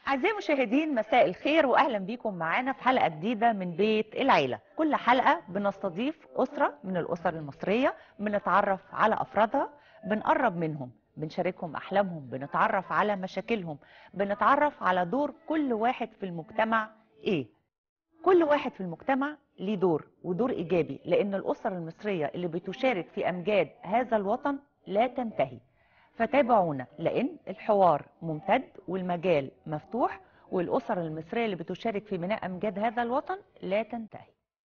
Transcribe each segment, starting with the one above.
أعزائي المشاهدين مساء الخير وأهلا بيكم معانا في حلقة جديدة من بيت العيلة كل حلقة بنستضيف أسرة من الأسر المصرية بنتعرف على أفرادها بنقرب منهم بنشاركهم أحلامهم بنتعرف على مشاكلهم بنتعرف على دور كل واحد في المجتمع إيه كل واحد في المجتمع ليه دور ودور إيجابي لأن الأسر المصرية اللي بتشارك في أمجاد هذا الوطن لا تنتهي فتابعونا لأن الحوار ممتد والمجال مفتوح والأسر المصرية اللي بتشارك في بناء أمجاد هذا الوطن لا تنتهي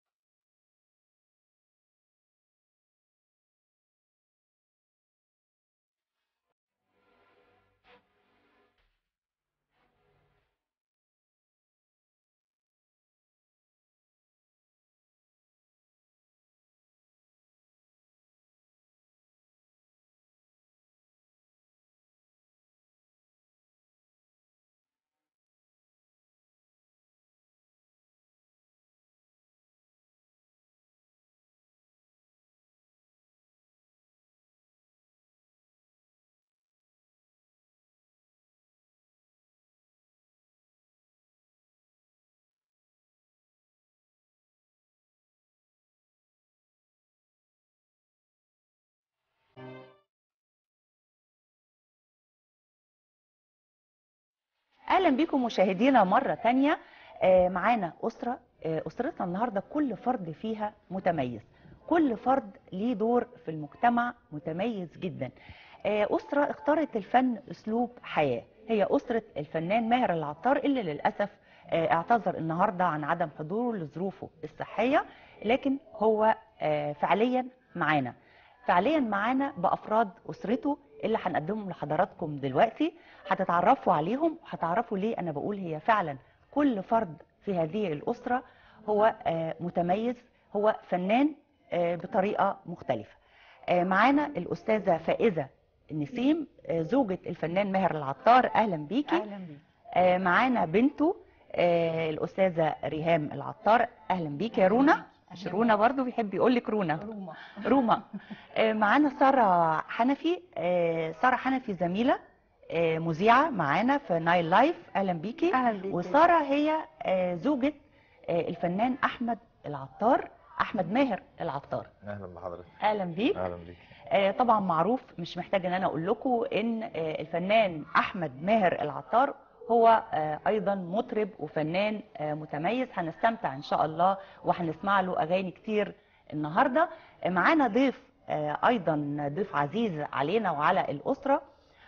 اهلا بكم مشاهدينا مره تانية آه، معانا اسره آه، اسرتنا النهارده كل فرد فيها متميز كل فرد ليه دور في المجتمع متميز جدا آه، اسره اختارت الفن اسلوب حياه هي اسره الفنان ماهر العطار اللي للاسف آه، اعتذر النهارده عن عدم حضوره لظروفه الصحيه لكن هو آه، فعليا معانا فعليا معانا بافراد اسرته اللي هنقدمهم لحضراتكم دلوقتي هتتعرفوا عليهم وهتعرفوا ليه انا بقول هي فعلا كل فرد في هذه الاسره هو آه، متميز هو فنان آه، بطريقه مختلفه آه، معانا الاستاذه فائزه نسيم آه، زوجة الفنان ماهر العطار اهلا بيكي اهلا بيك آه، معانا بنته آه، الاستاذه ريهام العطار اهلا بيك يا رونا مش رونا برضو بيحب يقول لك رونا روما روما آه، معانا ساره حنفي آه، ساره حنفي زميله آه، مذيعه معانا في نايل لايف اهلا بيكي اهلا بيك وساره هي آه، زوجة آه، الفنان احمد العطار احمد ماهر العطار اهلا بحضرتك اهلا بيك اهلا بيك آه، طبعا معروف مش محتاج ان انا اقول لكم ان آه، الفنان احمد ماهر العطار هو آه، ايضا مطرب وفنان آه، متميز هنستمتع ان شاء الله وهنسمع له اغاني كتير النهارده آه، معانا ضيف آه، ايضا ضيف عزيز علينا وعلى الاسره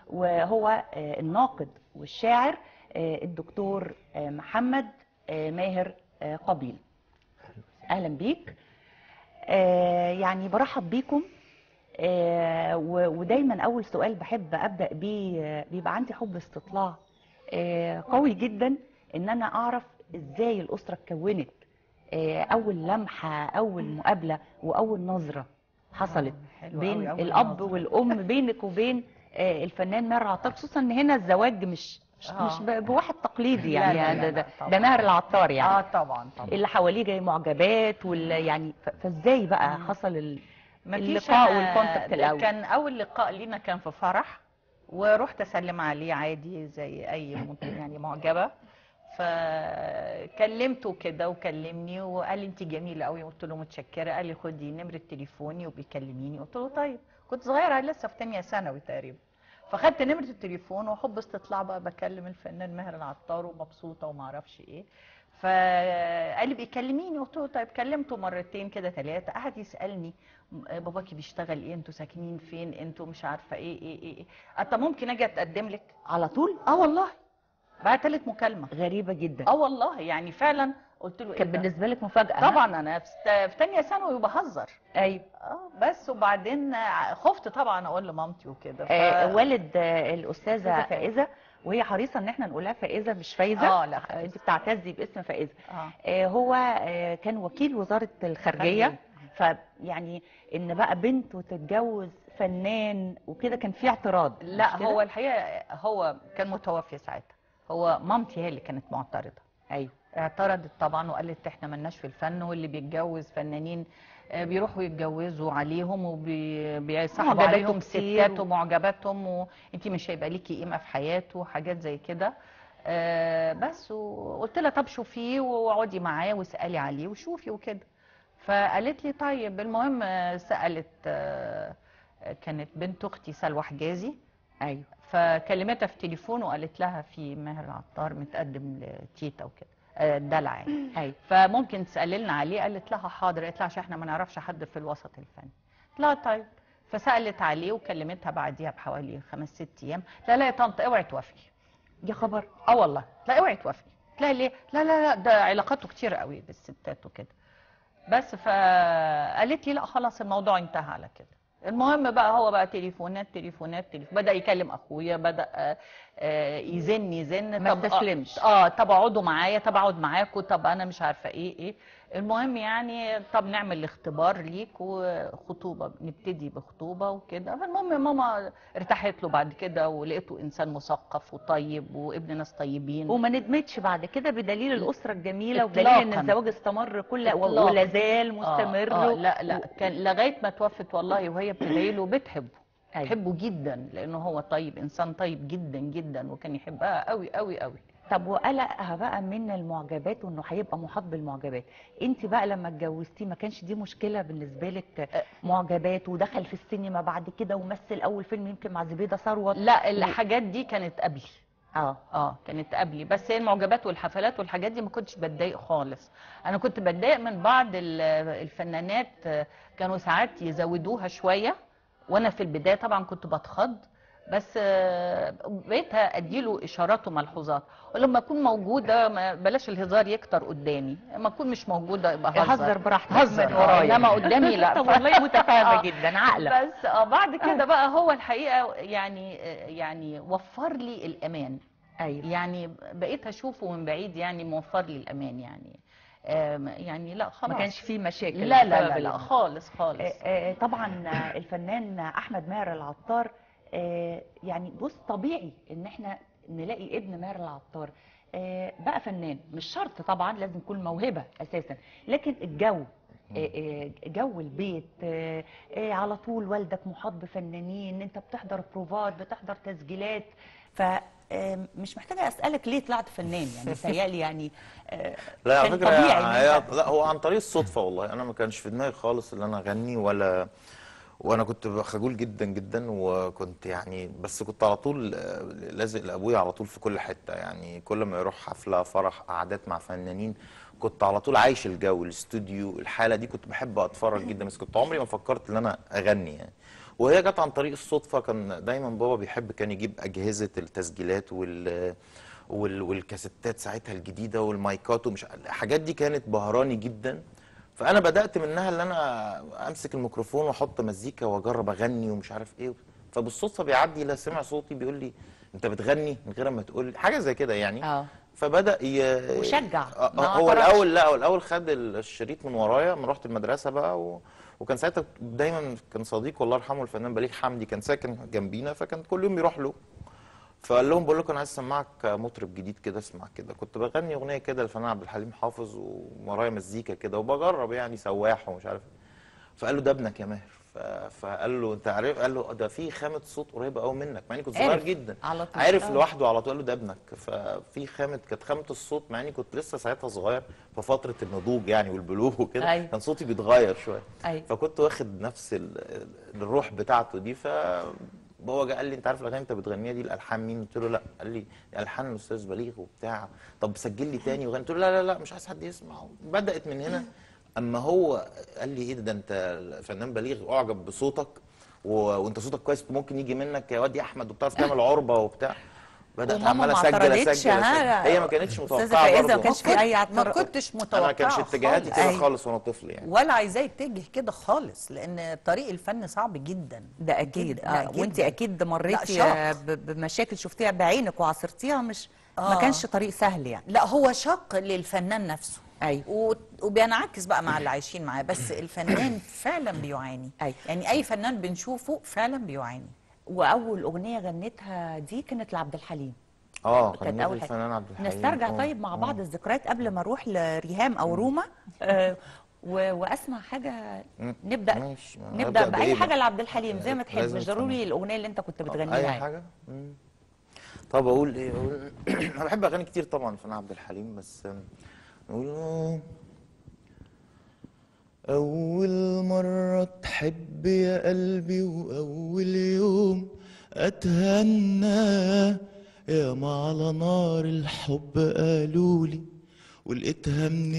وهو آه، الناقد والشاعر آه، الدكتور آه، محمد آه، ماهر آه، قبيل اهلا بيك آه، يعني برحب بيكم آه، و- ودايما اول سؤال بحب ابدا بيه آه، بيبقى عندي حب استطلاع آه، قوي جدا ان انا اعرف ازاي الاسره اتكونت آه، اول لمحه اول مقابله واول نظره حصلت حلو بين أوي أول الاب نظرة. والام بينك وبين آه، الفنان ماهر العطار خصوصا ان هنا الزواج مش مش, آه. مش ب- بواحد تقليدي لا، يعني لا، ده, لا، ده, لا، طبعاً. ده ماهر العطار يعني اه طبعا طبعا اللي حواليه جاي معجبات وال يعني ف- فازاي بقى مم. حصل ال... مفيش اللقاء أنا- والكونتاكت ده الأول. كان اول لقاء لينا كان في فرح ورحت اسلم عليه عادي زي اي مت- يعني معجبه فكلمته كده وكلمني وقال لي انت جميله قوي قلت له متشكره قال لي خدي نمره تليفوني وبيكلميني قلت له طيب كنت صغيره لسه في ثانيه ثانوي تقريبا فخدت نمره التليفون وحب استطلاع بقى بكلم الفنان ماهر العطار ومبسوطه وما اعرفش ايه فقال لي بيكلميني قلت له طيب كلمته مرتين كده ثلاثه قعد يسالني م- باباكي بيشتغل ايه انتوا ساكنين فين انتوا مش عارفه ايه ايه ايه, إيه. انت ممكن اجي اتقدم لك على طول اه والله بعد ثالث مكالمه غريبه جدا اه والله يعني فعلا قلت له كان ايه ده؟ بالنسبه لك مفاجاه ها؟ طبعا انا في ست- في ثانيه ثانوي وبهزر ايوه اه بس وبعدين آه، خفت طبعا اقول لمامتي وكده ف... آه والد آه أستاذة الاستاذه فائزة. فائزه وهي حريصه ان احنا نقولها فائزه مش فايزه اه لا آه، فائزة. انت بتعتزي باسم فائزه اه آه هو آه كان وكيل وزاره الخارجيه فيعني ان بقى بنته تتجوز فنان وكده كان في اعتراض لا مش كده؟ هو الحقيقه هو كان متوفي ساعتها هو مامتي هي اللي كانت معترضه ايوه اعترضت طبعا وقالت احنا ملناش في الفن واللي بيتجوز فنانين آه، بيروحوا يتجوزوا عليهم وبيصاحبوا معجباته عليهم كتير ستات و- ومعجباتهم وانت مش هيبقى ليكي قيمه في حياته وحاجات زي كده آه بس وقلت لها طب شوفيه واقعدي معاه واسالي عليه وشوفي وكده فقالت لي طيب المهم آه، سالت آه، كانت بنت اختي سلوى حجازي ايوه فكلمتها في تليفون وقالت لها في ماهر العطار متقدم لتيتا وكده آه، الدلع يعني ايوه فممكن تسالي لنا عليه قالت لها حاضر قالت لها عشان احنا ما نعرفش حد في الوسط الفني قلت لها طيب فسالت عليه وكلمتها بعديها بحوالي خمس ست ايام لا لا يا طنط اوعي توافقي يا خبر اه والله لا اوعي توافقي لا ليه لا لا لا ده علاقاته كتير قوي بالستات وكده بس فقالت لي لا خلاص الموضوع انتهى على كده المهم بقى هو بقى تليفونات تليفونات تليفون بدا يكلم اخويا بدا آه، آه، يزن يزن ما طب- استسلمش. اه طب اقعدوا معايا طب اقعد معاكوا طب انا مش عارفه ايه ايه المهم يعني طب نعمل اختبار ليك وخطوبه نبتدي بخطوبه وكده فالمهم ماما ارتاحت له بعد كده ولقيته انسان مثقف وطيب وابن ناس طيبين وما ندمتش بعد كده بدليل الاسره الجميله إطلاقاً. ودليل ان الزواج استمر كل إطلاقاً. ولا زال مستمر آه آه و- لا لا كان لغايه ما توفت والله وهي بتدعي له بتحبه أيوة. بتحبه جدا لانه هو طيب انسان طيب جدا جدا وكان يحبها قوي قوي قوي طب وقلقها بقى من المعجبات وانه هيبقى محاط بالمعجبات انت بقى لما اتجوزتيه ما كانش دي مشكله بالنسبه لك معجبات ودخل في السينما بعد كده ومثل اول فيلم يمكن مع زبيده ثروت لا الحاجات دي كانت قبلي اه اه كانت قبلي بس هي المعجبات والحفلات والحاجات دي ما كنتش بتضايق خالص انا كنت بتضايق من بعض ال- الفنانات آه، كانوا ساعات يزودوها شويه وانا في البدايه طبعا كنت بتخض بس آه، بقيت اديله اشارات وملحوظات ولما اكون موجوده ما- بلاش الهزار يكتر قدامي لما اكون مش موجوده يبقى هزر هزر براحتك هزر من آه، ورايا انما قدامي لا طب والله متفاهمه آه. جدا عاقله بس اه بعد كده بقى هو الحقيقه يعني آه، يعني وفر لي الامان ايوه يعني بقيت اشوفه من بعيد يعني موفر لي الامان يعني آم، يعني لا خلاص ما كانش فيه مشاكل لا لا بسبب لا, لا ال- خالص خالص آه، آه، طبعا آه، الفنان احمد ماهر العطار آه، يعني بص طبيعي ان احنا نلاقي ابن ماهر العطار آه، بقى فنان مش شرط طبعا لازم يكون موهبه اساسا لكن الجو آه، آه، جو البيت آه، آه، على طول والدك محاط بفنانين انت بتحضر بروفات بتحضر تسجيلات ف آه، مش محتاجه اسالك ليه طلعت فنان يعني متهيألي يعني آه، لا على كان فكره طبيعي إن هي أنت- لا هو عن طريق الصدفه والله انا ما كانش في دماغي خالص ان انا اغني ولا وانا كنت خجول جدا جدا وكنت يعني بس كنت على طول آه، لازق لابويا على طول في كل حته يعني كل ما يروح حفله فرح قعدات مع فنانين كنت على طول عايش الجو الاستوديو الحاله دي كنت بحب اتفرج جدا بس كنت عمري ما فكرت ان انا اغني يعني وهي جت عن طريق الصدفه كان دايما بابا بيحب كان يجيب اجهزه التسجيلات وال وال- والكاسيتات ساعتها الجديده والمايكات ومش الحاجات دي كانت بهراني جدا فانا بدات منها ان انا امسك الميكروفون واحط مزيكا واجرب اغني ومش عارف ايه فبالصدفه بيعدي لا سمع صوتي بيقول لي انت بتغني من غير ما تقول لي حاجه زي كده يعني اه فبدا ي... وشجع، آه، ما آه، هو اعترضش. الاول لا هو الاول خد الشريط من ورايا لما رحت المدرسه بقى و... وكان ساعتها دايما كان صديق الله يرحمه الفنان بليغ حمدي كان ساكن جنبينا فكان كل يوم يروح له فقال لهم بقول لكم انا عايز اسمعك مطرب جديد كده اسمع كده كنت بغني اغنيه كده للفنان عبد الحليم حافظ وورايا مزيكا كده وبجرب يعني سواح ومش عارف إيه. فقال له ده ابنك يا ماهر ف- فقال له انت عارف قال له ده في خامه صوت قريبه قوي منك مع اني كنت صغير عرف جدا على طول. عارف آه. لوحده على طول قال له ده ابنك ففي خامه كانت خامه الصوت مع اني كنت لسه ساعتها صغير في فتره النضوج يعني والبلوغ وكده أيوة. كان صوتي بيتغير شويه أيوة. فكنت واخد نفس ال- ال- الروح بتاعته دي ف بابا جه قال لي انت عارف الاغاني انت بتغنيها دي الالحان مين؟ قلت له لا قال لي دي الحان الاستاذ بليغ وبتاع طب سجل لي تاني وغني قلت له لا لا لا مش عايز حد يسمع بدات من هنا اما هو قال لي ايه ده, ده انت الفنان بليغ اعجب بصوتك و... وانت صوتك كويس ممكن يجي منك يا واد يا احمد وبتعرف تعمل عربه وبتاع بدات وماما عمال ما اسجل اعترضتش، اسجل, ها؟ أسجل. هي ما كانتش أستاذة متوقعه فايزة برضه ما كانش في أي ما اعتراض. كنتش انا متوقعه ما كانش اتجاهاتي خالص. كده أيوة. خالص وانا طفل يعني ولا عايزاه يتجه كده خالص لان طريق الفن صعب جدا ده اكيد جداً، آه. وانت جداً. اكيد لا، مريتي شاق. آه، ب- بمشاكل شفتيها بعينك وعاصرتيها مش ما آه. كانش طريق سهل يعني لا هو شق للفنان نفسه ايوه و- وبينعكس بقى مع اللي عايشين معاه بس الفنان فعلا بيعاني أيوة. يعني اي فنان بنشوفه فعلا بيعاني واول اغنيه غنيتها دي كانت لعبد الحليم اه كانت كان اول الفنان عبد الحليم نسترجع آه. طيب مع آه. بعض الذكريات قبل ما اروح لريهام او روما آه و- واسمع حاجه مم. نبدا ماشي. نبدا أبدأ باي بإيه حاجه بقى؟ لعبد الحليم زي ما تحب لازم مش ضروري الاغنيه اللي انت كنت بتغنيها اي يعني. حاجه مم. طب اقول ايه اقول انا بحب اغاني كتير طبعا فانا عبد الحليم بس نقول أول مرة تحب يا قلبي وأول يوم أتهنى يا ما على نار الحب قالولي ولقيتها من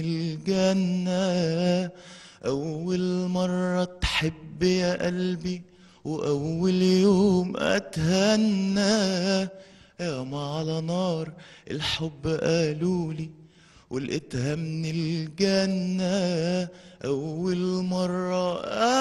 الجنة أول مرة تحب يا قلبي وأول يوم أتهنى يا ما على نار الحب قالولي ولقيتها من الجنة أول مرة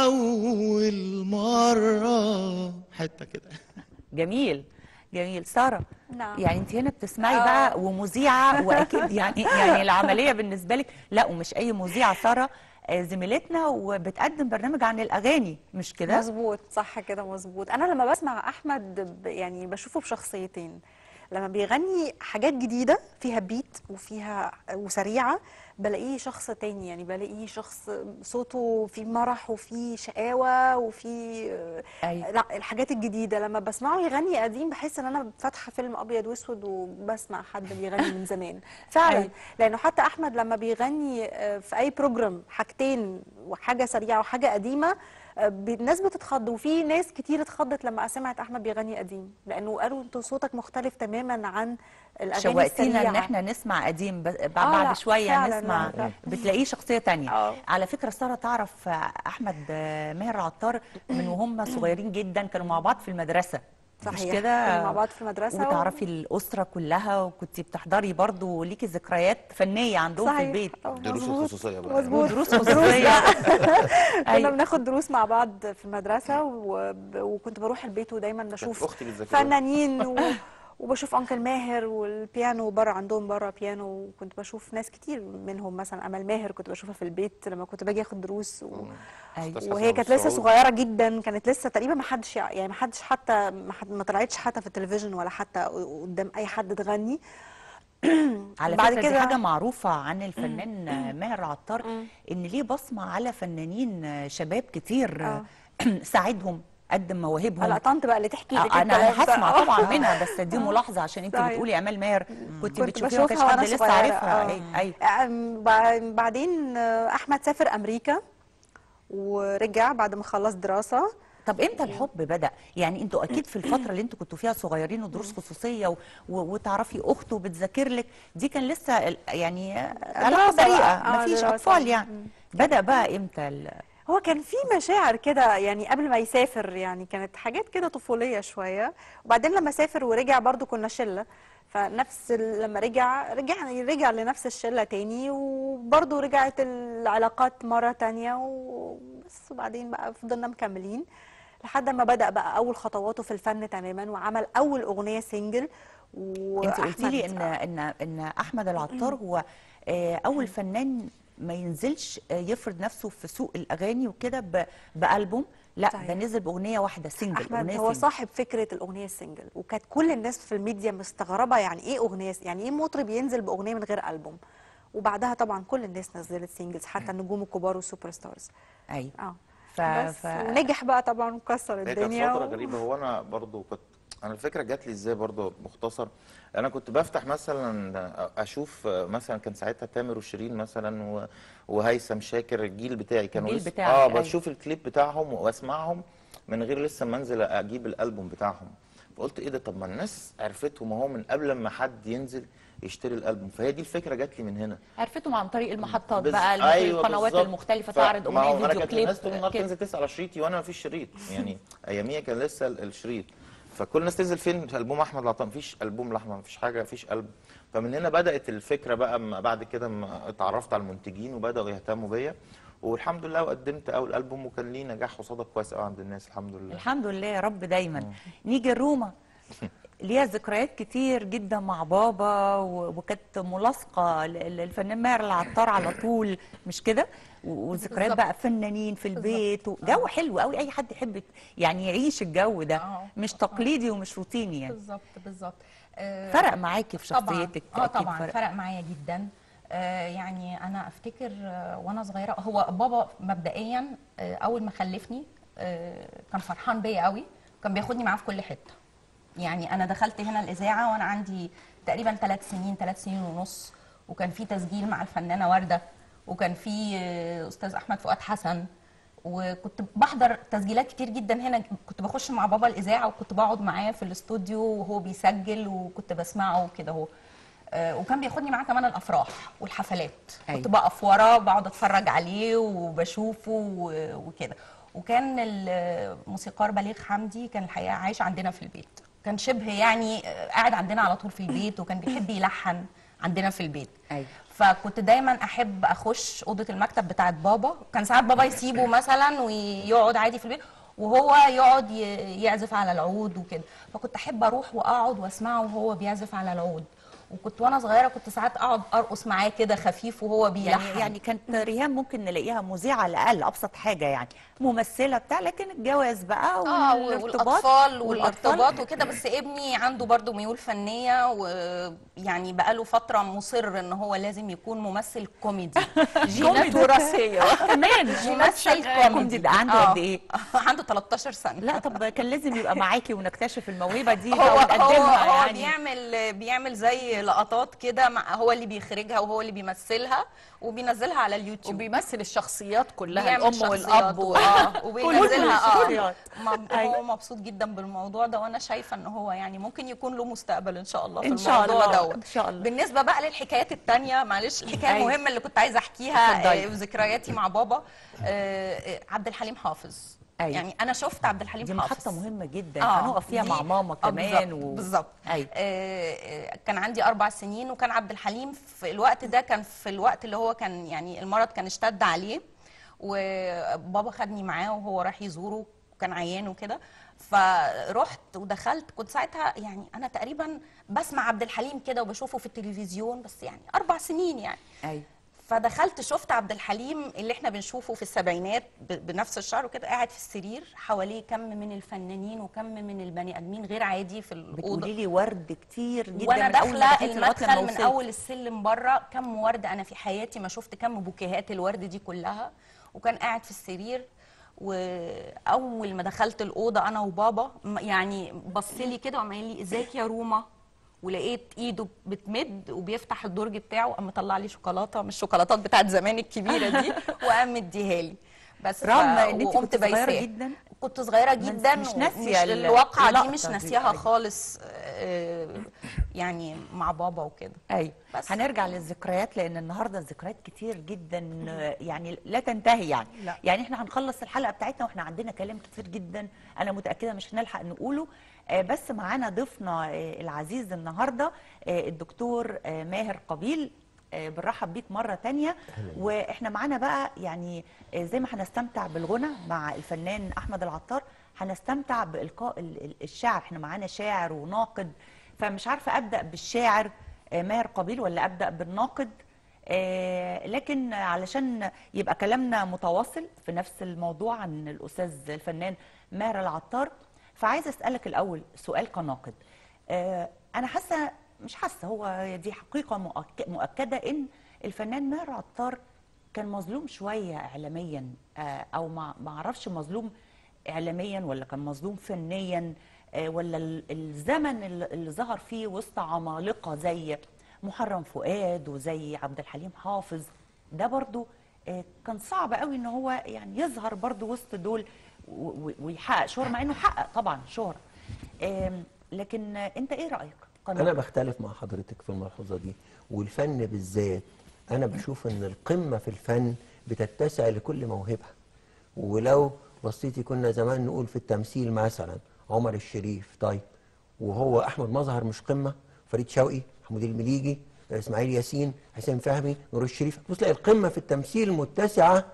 أول مرة حتة كده جميل جميل ساره نعم يعني انت هنا بتسمعي آه. بقى ومذيعه واكيد يعني يعني العمليه بالنسبه لك لا ومش اي مذيعه ساره آه، زميلتنا وبتقدم برنامج عن الاغاني مش كده مظبوط صح كده مظبوط انا لما بسمع احمد ب- يعني بشوفه بشخصيتين لما بيغني حاجات جديده فيها بيت وفيها وسريعه بلاقيه شخص تاني يعني بلاقيه شخص صوته فيه مرح وفيه شقاوه وفيه أيوة. لا الحاجات الجديده لما بسمعه يغني قديم بحس ان انا فاتحه فيلم ابيض واسود وبسمع حد بيغني من زمان فعلا أيوة. لانه حتى احمد لما بيغني آه، في اي بروجرام حاجتين وحاجه سريعه وحاجه قديمه آه، ب- الناس بتتخض وفي ناس كتير اتخضت لما سمعت احمد بيغني قديم لانه قالوا انت صوتك مختلف تماما عن الاغاني شوقتينا ان السريعه احنا نسمع قديم ب- ب- آه، بعد لا، شويه فعلاً، نسمع لا، لا. بتلاقيه شخصيه تانية آه. على فكره ساره تعرف آه، احمد آه، ماهر عطار من وهم صغيرين جدا كانوا مع بعض في المدرسه مش صحيح كده كنا مع بعض في المدرسه و- وتعرفي الاسره كلها وكنت بتحضري برضو ليكي ذكريات فنيه عندهم في صحيح البيت آه، دروس مظبوط. الخصوصيه بقى مظبوط ودروس خصوصيه كنا أيوة. بناخد دروس مع بعض في المدرسه وب- وكنت بروح البيت ودايما بشوف اختي بتذاكر فنانين و... وبشوف انكل ماهر والبيانو بره عندهم بره بيانو وكنت بشوف ناس كتير منهم مثلا امل ماهر كنت بشوفها في البيت لما كنت باجي اخد دروس و... أيوة. أستاذ وهي حسن كانت لسه مسعود. صغيره جدا كانت لسه تقريبا ما حدش يع- يعني ما حدش حتى ما, حد... ما طلعتش حتى في التلفزيون ولا حتى قدام اي حد تغني على بعد فكره دي كده- حاجه معروفه عن الفنان آه، ماهر عطار ان ليه بصمه على فنانين آه، شباب كتير آه، ساعدهم قدم مواهبهم هلا طنط بقى اللي تحكي لك آه، انا الكلام أنا ده. هسمع آه. طبعا منها بس دي ملاحظه عشان انت صحيح. بتقولي امال ماهر كنت كنت بتشوفيها ما كانش بشوفها حد وأنا لسه صغيرة، عارفها آه. أي- ايوه أم- بع- بعدين آه، احمد سافر امريكا ورجع بعد ما خلص دراسه طب امتى الحب بدا يعني انتوا اكيد في الفتره اللي انتوا كنتوا فيها صغيرين ودروس خصوصيه و... و... وتعرفي اخته بتذاكر لك دي كان لسه ال- يعني علاقه دراسة بقى. بريئه آه، مفيش دراسة. اطفال يعني بدا بقى امتى ال... هو كان في مشاعر كده يعني قبل ما يسافر يعني كانت حاجات كده طفوليه شويه وبعدين لما سافر ورجع برضو كنا شله فنفس ال- لما رجع رجع رجع لنفس الشله تاني وبرضو رجعت العلاقات مره تانية وبس وبعدين بقى فضلنا مكملين لحد ما بدأ بقى أول خطواته في الفن تماما وعمل أول أغنية سنجل انت قلتي لي ان وأحمد- ان ان احمد العطار هو آه، اول فنان ما ينزلش آه، يفرض نفسه في سوق الاغاني وكده ب- بالبوم لا صحيح. ده نزل باغنيه واحده سنجل احمد اغنيه هو سنجل. صاحب فكره الاغنيه السنجل وكانت كل الناس في الميديا مستغربه يعني ايه اغنيه يعني ايه مطرب ينزل باغنيه من غير البوم وبعدها طبعا كل الناس نزلت سنجلز حتى النجوم الكبار والسوبر ستارز ايوه اه ف... بس ف... ونجح بقى طبعا وكسر هي كانت الدنيا فترة و- غريبة هو أنا برضو كنت أنا الفكرة جات لي إزاي برضو مختصر أنا كنت بفتح مثلا أشوف مثلا كان ساعتها تامر وشيرين مثلا و- وهيثم شاكر الجيل بتاعي كانوا الجيل لسه بتاعك، آه أيوة. بشوف الكليب بتاعهم وأسمعهم من غير لسه ما أنزل أجيب الألبوم بتاعهم فقلت إيه ده طب ما الناس عرفتهم أهو من قبل ما حد ينزل يشتري الألبوم فهي دي الفكرة جات لي من هنا عرفتهم عن طريق المحطات بز- بقى الم- أيوة القنوات بالظبط. المختلفه ف- تعرض ما هو اغنيه أنا فيديو كانت كليب الناس طول النهار كده. تنزل تسال على شريطي وانا ما فيش شريط يعني اياميها كان لسه ال- الشريط فكل الناس تنزل فين في البوم احمد العطار مفيش البوم لاحمد مفيش حاجه مفيش البوم فمن هنا بدات الفكره بقى أما بعد كده اما اتعرفت على المنتجين وبداوا يهتموا بيا والحمد لله وقدمت اول البوم وكان ليه نجاح وصدى كويس قوي عند الناس الحمد لله الحمد لله يا رب دايما نيجي الروما ليها ذكريات كتير جدا مع بابا و- وكانت ملاصقه ل- للفنان ماهر العطار على طول مش كده و- وذكريات بالظبط. بقى فنانين في البيت وجو حلو قوي اي حد يحب يعني يعيش الجو ده آه. مش تقليدي ومش روتيني يعني بالظبط بالظبط آه، فرق معاكي في طبعا شخصيتك اه أكيد طبعا فرق. معايا جدا آه يعني انا افتكر آه وانا صغيره هو بابا مبدئيا آه اول ما خلفني آه كان فرحان بيا قوي كان بياخدني معاه في كل حته يعني انا دخلت هنا الاذاعه وانا عندي تقريبا ثلاث سنين ثلاث سنين ونص وكان في تسجيل مع الفنانه ورده وكان في آه، استاذ احمد فؤاد حسن وكنت بحضر تسجيلات كتير جدا هنا كنت بخش مع بابا الاذاعه وكنت بقعد معاه في الاستوديو وهو بيسجل وكنت بسمعه كده هو آه، وكان بياخدني معاه كمان الافراح والحفلات أيوة. كنت بقف وراه بقعد اتفرج عليه وبشوفه و- وكده وكان الموسيقار بليغ حمدي كان الحقيقه عايش عندنا في البيت كان شبه يعني آه، قاعد عندنا على طول في البيت وكان بيحب يلحن عندنا في البيت ايوه فكنت دايما احب اخش اوضه المكتب بتاعت بابا كان ساعات بابا يسيبه مثلا ويقعد عادي في البيت وهو يقعد ي- يعزف على العود وكده فكنت احب اروح واقعد واسمعه وهو بيعزف على العود وكنت وانا صغيره كنت ساعات اقعد ارقص معاه كده خفيف وهو بيلحن يعني يعني كانت ريهام ممكن نلاقيها مذيعه على الاقل ابسط حاجه يعني ممثله بتاع لكن الجواز بقى اه والارتباط والاطفال والأطفال. والارتباط وكده بس ابني عنده برضو ميول فنيه ويعني بقاله فتره مصر ان هو لازم يكون ممثل كوميدي جينات وراثيه كمان ممثل كوميدي كوميدي ده عنده آه. قد ايه؟ عنده 13 سنه لا طب كان لازم يبقى معاكي ونكتشف الموهبه دي هو بقى هو ونقدمها هو يعني بيعمل بيعمل زي لقطات كده مع هو اللي بيخرجها وهو اللي بيمثلها وبينزلها على اليوتيوب وبيمثل الشخصيات كلها بيعمل الام شخصيات والاب و- و... اه وبينزلها اه الشخصيات. مب- أيوة. هو مبسوط جدا بالموضوع ده وانا شايفه ان هو يعني ممكن يكون له مستقبل ان شاء الله في إن شاء الموضوع الله، دوت إن شاء الله. بالنسبه بقى للحكايات التانية معلش الحكايه أيوة. المهمه اللي كنت عايزه احكيها اتفضلي. آه، وذكرياتي مع بابا آه، آه، عبد الحليم حافظ أيوة. يعني انا شفت عبد الحليم دي حافظ محطه مهمه جدا آه، هنقف فيها دي- مع ماما آه، كمان بالظبط و... بالظبط ايوه آه، آه، كان عندي اربع سنين وكان عبد الحليم في الوقت ده كان في الوقت اللي هو كان يعني المرض كان اشتد عليه وبابا خدني معاه وهو راح يزوره وكان عيان وكده فرحت ودخلت كنت ساعتها يعني انا تقريبا بسمع عبد الحليم كده وبشوفه في التلفزيون بس يعني اربع سنين يعني ايوه فدخلت شفت عبد الحليم اللي احنا بنشوفه في السبعينات ب- بنفس الشعر وكده قاعد في السرير حواليه كم من الفنانين وكم من البني ادمين غير عادي في الاوضه بتقولي لي ورد كتير جدا وانا من أول ما داخله دخلتي لغاية لما المدخل من وصلت. اول السلم بره كم ورد انا في حياتي ما شفت كم بوكيهات الورد دي كلها وكان قاعد في السرير واول ما دخلت الاوضه انا وبابا م- يعني بص لي كده وقام قايل لي ازيك يا روما ولقيت ايده بتمد وبيفتح الدرج بتاعه قام مطلع لي شوكولاته مش الشوكولاتات بتاعت زمان الكبيره دي وقام مديها لي بس رغم ف- ان انت وقمت كنت صغيره بايساه. جدا كنت صغيره جدا مش ومش ناسية ال- الواقعه دي اللقطة مش دي. ناسياها أيوة. خالص آه، يعني مع بابا وكده ايوه بس. هنرجع للذكريات لان النهارده الذكريات كتير جدا يعني لا تنتهي يعني لا. يعني احنا هنخلص الحلقه بتاعتنا واحنا عندنا كلام كتير جدا انا متاكده مش هنلحق نقوله آه، بس معانا ضيفنا آه، العزيز النهارده آه، الدكتور آه، ماهر قبيل آه، بنرحب بيك مرة تانية واحنا معانا بقى يعني آه، زي ما هنستمتع بالغنى مع الفنان احمد العطار هنستمتع بإلقاء ال- ال- الشعر احنا معانا شاعر وناقد فمش عارفة أبدأ بالشاعر آه، ماهر قبيل ولا أبدأ بالناقد آه، لكن علشان يبقى كلامنا متواصل في نفس الموضوع عن الأستاذ الفنان ماهر العطار فعايزة أسألك الأول سؤال كناقد آه، أنا حاسة مش حاسة هو دي حقيقة مؤك- مؤكدة إن الفنان ماهر عطار كان مظلوم شوية إعلاميا آه، أو ما ما أعرفش مظلوم إعلاميا ولا كان مظلوم فنيا آه، ولا ال- الزمن اللي اللي ظهر فيه وسط عمالقة زي محرم فؤاد وزي عبد الحليم حافظ ده برضو آه، كان صعب قوي ان هو يعني يظهر برضو وسط دول و- و- ويحقق شهرة مع انه حقق طبعا شهرة آم، لكن آه، انت ايه رأيك؟ قناة. انا بختلف مع حضرتك في الملحوظه دي والفن بالذات انا بشوف ان القمه في الفن بتتسع لكل موهبه ولو بصيتي كنا زمان نقول في التمثيل مثلا عمر الشريف طيب وهو احمد مظهر مش قمه فريد شوقي محمود المليجي اسماعيل ياسين حسين فهمي نور الشريف بص تلاقي القمه في التمثيل متسعه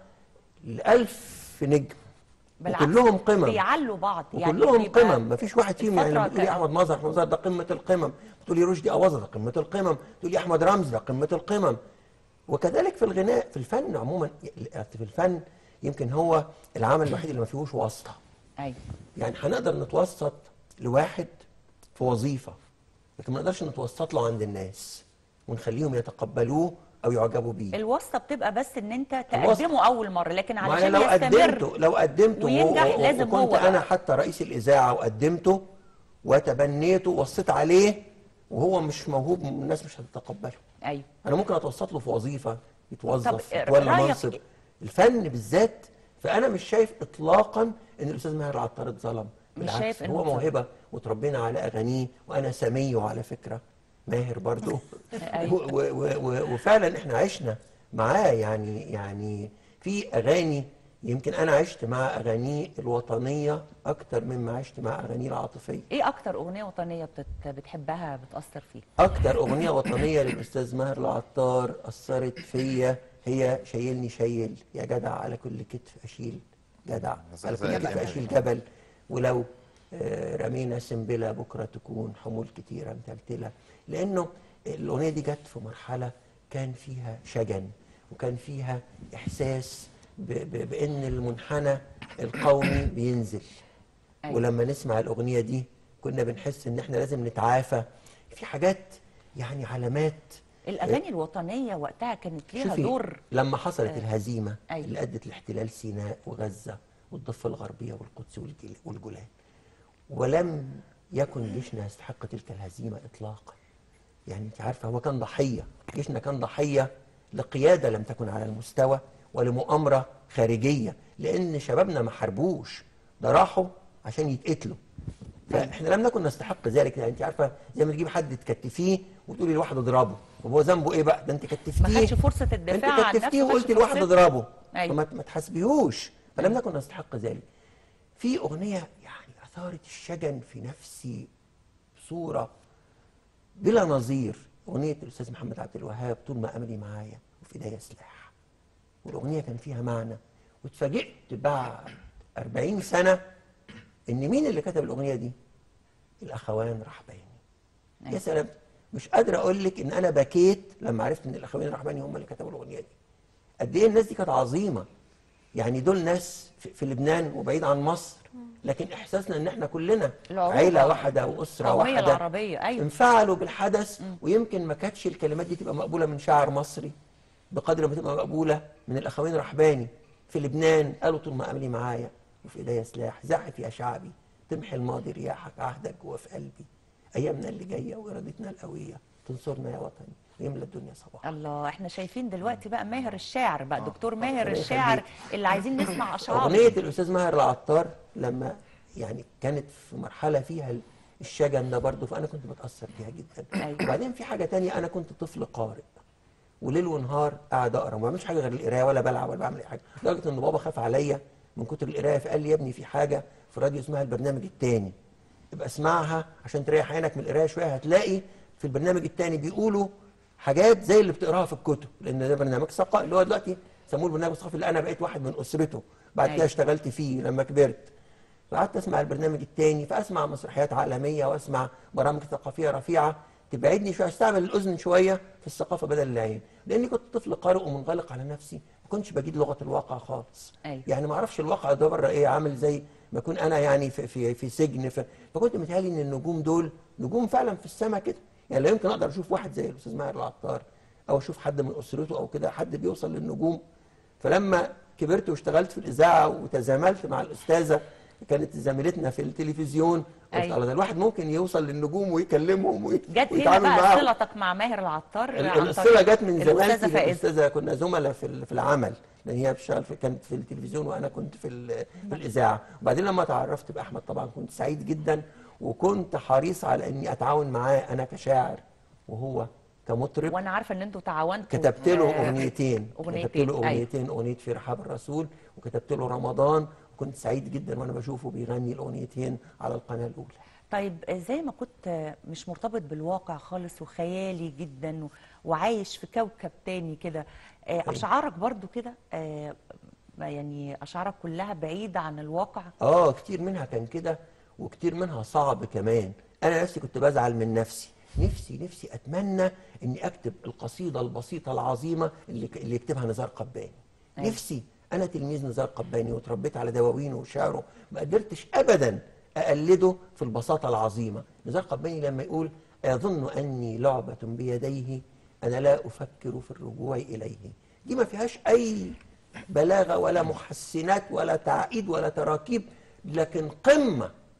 لألف نجم بالعكس، وكلهم قمم بيعلوا بعض وكلهم بيبقى قمم مفيش واحد فيهم يعني الفترة لما تقولي كان- احمد مظهر احمد مظهر ده قمه القمم تقولي رشدي اباظه ده قمه القمم تقولي احمد رمزي ده قمه القمم وكذلك في الغناء في الفن عموما في الفن يمكن هو العمل الوحيد اللي ما فيهوش واسطه ايوه يعني هنقدر نتوسط لواحد في وظيفه لكن ما نقدرش نتوسط له عند الناس ونخليهم يتقبلوه او يعجبوا بيه الواسطه بتبقى بس ان انت الواسطة. تقدمه اول مره لكن ما انا علشان لو يستمر قدمته لو قدمته وينجح و- و- لازم وكنت هو انا حتى رئيس الاذاعه وقدمته وتبنيته وصيت عليه وهو مش موهوب الناس مش هتتقبله ايوه انا ممكن اتوسط له في وظيفه يتوظف طب يتولى رأيك منصب إيه؟ الفن بالذات فانا مش شايف اطلاقا ان الاستاذ ماهر العطار اتظلم مش بالعكس شايف إنه هو اتظلم. موهبه وتربينا على اغانيه وانا سميه على فكره ماهر برضو أيوة. و- و- و- و- وفعلا احنا عشنا معاه يعني يعني في اغاني يمكن انا عشت مع اغانيه الوطنيه اكتر مما عشت مع اغانيه العاطفيه ايه اكتر اغنيه وطنيه بتت... بتحبها بتاثر فيك اكتر اغنيه وطنيه للاستاذ ماهر العطار اثرت فيا هي شايلني شايل يا جدع على كل كتف اشيل جدع على كل كتف اشيل جبل ولو آه، رمينا سنبله بكره تكون حمول كتيره متلتله لانه الاغنيه دي جت في مرحله كان فيها شجن وكان فيها احساس ب- ب- بان المنحنى القومي بينزل أيوة. ولما نسمع الأغنية دي كنا بنحس إن إحنا لازم نتعافى في حاجات يعني علامات الاغاني الوطنيه وقتها كانت ليها شوفي دور لما حصلت الهزيمة أيوة. اللي أدت لاحتلال سيناء وغزة والضفة الغربية والقدس والجل- والجولان ولم يكن جيشنا يستحق تلك الهزيمة إطلاقا يعني أنت عارفة هو كان ضحية جيشنا كان ضحية لقيادة لم تكن على المستوى ولمؤامرة خارجية لأن شبابنا ما حاربوش ده راحوا عشان يتقتلوا فاحنا لم نكن نستحق ذلك يعني انت عارفه زي ما تجيب حد تكتفيه وتقولي لواحد اضربه طب هو ذنبه ايه بقى ده انت كتفتيه ما خدش فرصة الدفاع انت عن كتفتيه نفسه، ما وقلت خدش لواحد فرصته. اضربه أيوة. فما ما تحاسبيهوش فلم نكن نستحق ذلك في اغنيه يعني اثارت الشجن في نفسي بصوره بلا نظير اغنيه الاستاذ محمد عبد الوهاب طول ما املي معايا وفي ايديا سلاح والاغنيه كان فيها معنى واتفاجئت بعد 40 سنه ان مين اللي كتب الاغنيه دي الاخوان رحباني يا سلام مش قادر اقول لك ان انا بكيت لما عرفت ان الاخوان الرحباني هم اللي كتبوا الاغنيه دي قد ايه الناس دي كانت عظيمه يعني دول ناس في في لبنان وبعيد عن مصر لكن احساسنا ان احنا كلنا العروبة. عيله واحده واسره القومية واحده العربية، أيوة. انفعلوا بالحدث ويمكن ما كانتش الكلمات دي تبقى مقبوله من شاعر مصري بقدر ما تبقى مقبوله من الاخوين الرحباني في لبنان قالوا طول ما املي معايا وفي ايديا سلاح زحف يا شعبي تمحي الماضي رياحك عهدك جوه في قلبي ايامنا اللي جايه وارادتنا القويه تنصرنا يا وطني ويملى الدنيا صباح الله احنا شايفين دلوقتي بقى ماهر الشاعر بقى دكتور ماهر ربنا الشاعر يخليك. اللي عايزين نسمع اشعاره أغنية الأستاذ ماهر العطار لما يعني كانت في مرحلة فيها الشجن ده برضه فأنا كنت بتأثر بيها جدا أيوة. وبعدين في حاجة تانية أنا كنت طفل قارئ وليل ونهار قاعد أقرأ ما بعملش حاجة غير القراية ولا بلعب ولا بعمل أي حاجة لدرجة إن بابا خاف عليا من كتر القراية فقال لي يا ابني في حاجة في الراديو اسمها البرنامج التاني يبقى اسمعها عشان تريح عينك من القراية شوية هتلاقي في البرنامج التاني بيقولوا حاجات زي اللي بتقراها في الكتب لان ده برنامج ثقافي اللي هو دلوقتي سموه البرنامج الثقافي اللي انا بقيت واحد من اسرته بعد كده أيوة. اشتغلت فيه لما كبرت فقعدت اسمع البرنامج التاني فاسمع مسرحيات عالميه واسمع برامج ثقافيه رفيعه تبعدني شويه استعمل الاذن شويه في الثقافه بدل العين لاني كنت طفل قارئ ومنغلق على نفسي ما كنتش بجيد لغه الواقع خالص أيوة. يعني ما اعرفش الواقع ده بره ايه عامل زي ما اكون انا يعني في في في سجن ف... فكنت متهيألي ان النجوم دول نجوم فعلا في السماء كده يعني لا يمكن اقدر اشوف واحد زي الاستاذ ماهر العطار او اشوف حد من اسرته او كده حد بيوصل للنجوم فلما كبرت واشتغلت في الاذاعه وتزاملت مع الاستاذه كانت زميلتنا في التلفزيون قلت أيوة. الله ده الواحد ممكن يوصل للنجوم ويكلمهم وي- جت هنا ويتعامل بقى معاهم صلتك مع ماهر العطار ال- عن الصله طريق جت من الأستاذة زمانتي فائزة الاستاذه كنا زملاء في ال- في العمل لان هي بتشتغل في كانت في التلفزيون وانا كنت في ال- في الاذاعه وبعدين لما تعرفت باحمد طبعا كنت سعيد جدا وكنت حريص على اني اتعاون معاه انا كشاعر وهو كمطرب وانا عارفه ان انتوا تعاونتوا كتبت له آه، اغنيتين أغنيتين، كتبت له أيوة. اغنيتين اغنيه في رحاب الرسول وكتبت له رمضان وكنت سعيد جدا وانا بشوفه بيغني الاغنيتين على القناه الاولى طيب آه، زي ما كنت آه، مش مرتبط بالواقع خالص وخيالي جدا و- وعايش في كوكب تاني كده آه، اشعارك برضو كده آه، ما يعني اشعارك كلها بعيده عن الواقع اه كتير منها كان كده وكتير منها صعب كمان انا نفسي كنت بزعل من نفسي نفسي نفسي اتمنى اني اكتب القصيده البسيطه العظيمه اللي اللي يكتبها نزار قباني أيوة. نفسي انا تلميذ نزار قباني وتربيت على دواوينه وشعره ما قدرتش ابدا اقلده في البساطه العظيمه نزار قباني لما يقول اظن اني لعبه بيديه انا لا افكر في الرجوع اليه دي ما فيهاش اي بلاغه ولا محسنات ولا تعقيد ولا تراكيب لكن قمه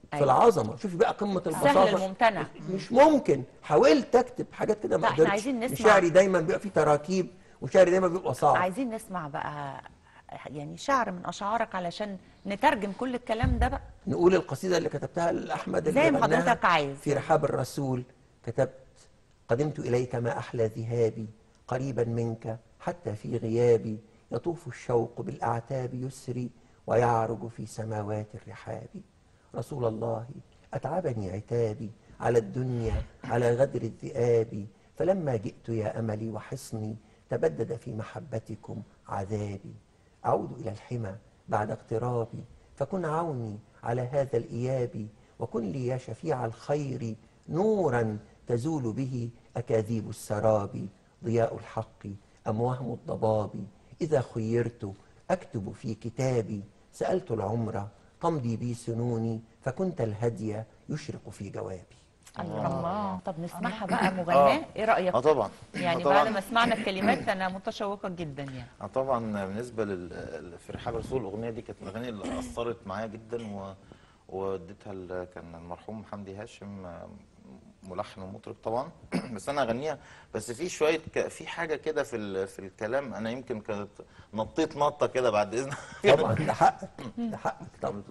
في أيوة. العظمه شوفي بقى قمه البساطه سهل الممتنع مش ممكن حاولت اكتب حاجات كده ما لا، إحنا قدرتش عايزين نسمع. شعري دايما بيبقى فيه تراكيب وشعري دايما بيبقى صعب عايزين نسمع بقى يعني شعر من اشعارك علشان نترجم كل الكلام ده بقى نقول القصيدة اللي كتبتها لأحمد اللي زي ما غناها حضرتك عايز. في رحاب الرسول كتبت قدمت إليك ما أحلى ذهابي قريبا منك حتى في غيابي يطوف الشوق بالأعتاب يسري ويعرج في سماوات الرحاب رسول الله أتعبني عتابي على الدنيا على غدر الذئاب فلما جئت يا أملي وحصني تبدد في محبتكم عذابي أعود إلى الحمى بعد اقترابي فكن عوني على هذا الإياب وكن لي يا شفيع الخير نورا تزول به أكاذيب السراب ضياء الحق أم وهم الضباب إذا خيرت أكتب في كتابي سألت العمر تمضي بي سنوني فكنت الهدي يشرق في جوابي الله طب نسمعها بقى مغناه ايه رايك اه طبعا يعني آه بعد طبعا ما سمعنا الكلمات انا متشوقه جدا يعني اه طبعا بالنسبه لل في رحاب الرسول الاغنيه دي كانت من الاغاني اللي اثرت معايا جدا و واديتها ل- كان المرحوم حمدي هاشم آه، ملحن ومطرب طبعا بس انا اغنيها بس في شويه ك... في حاجه كده في ال... في الكلام انا يمكن كانت نطيت نطه كده بعد اذنك طبعا ده حقك ده حقك طبعا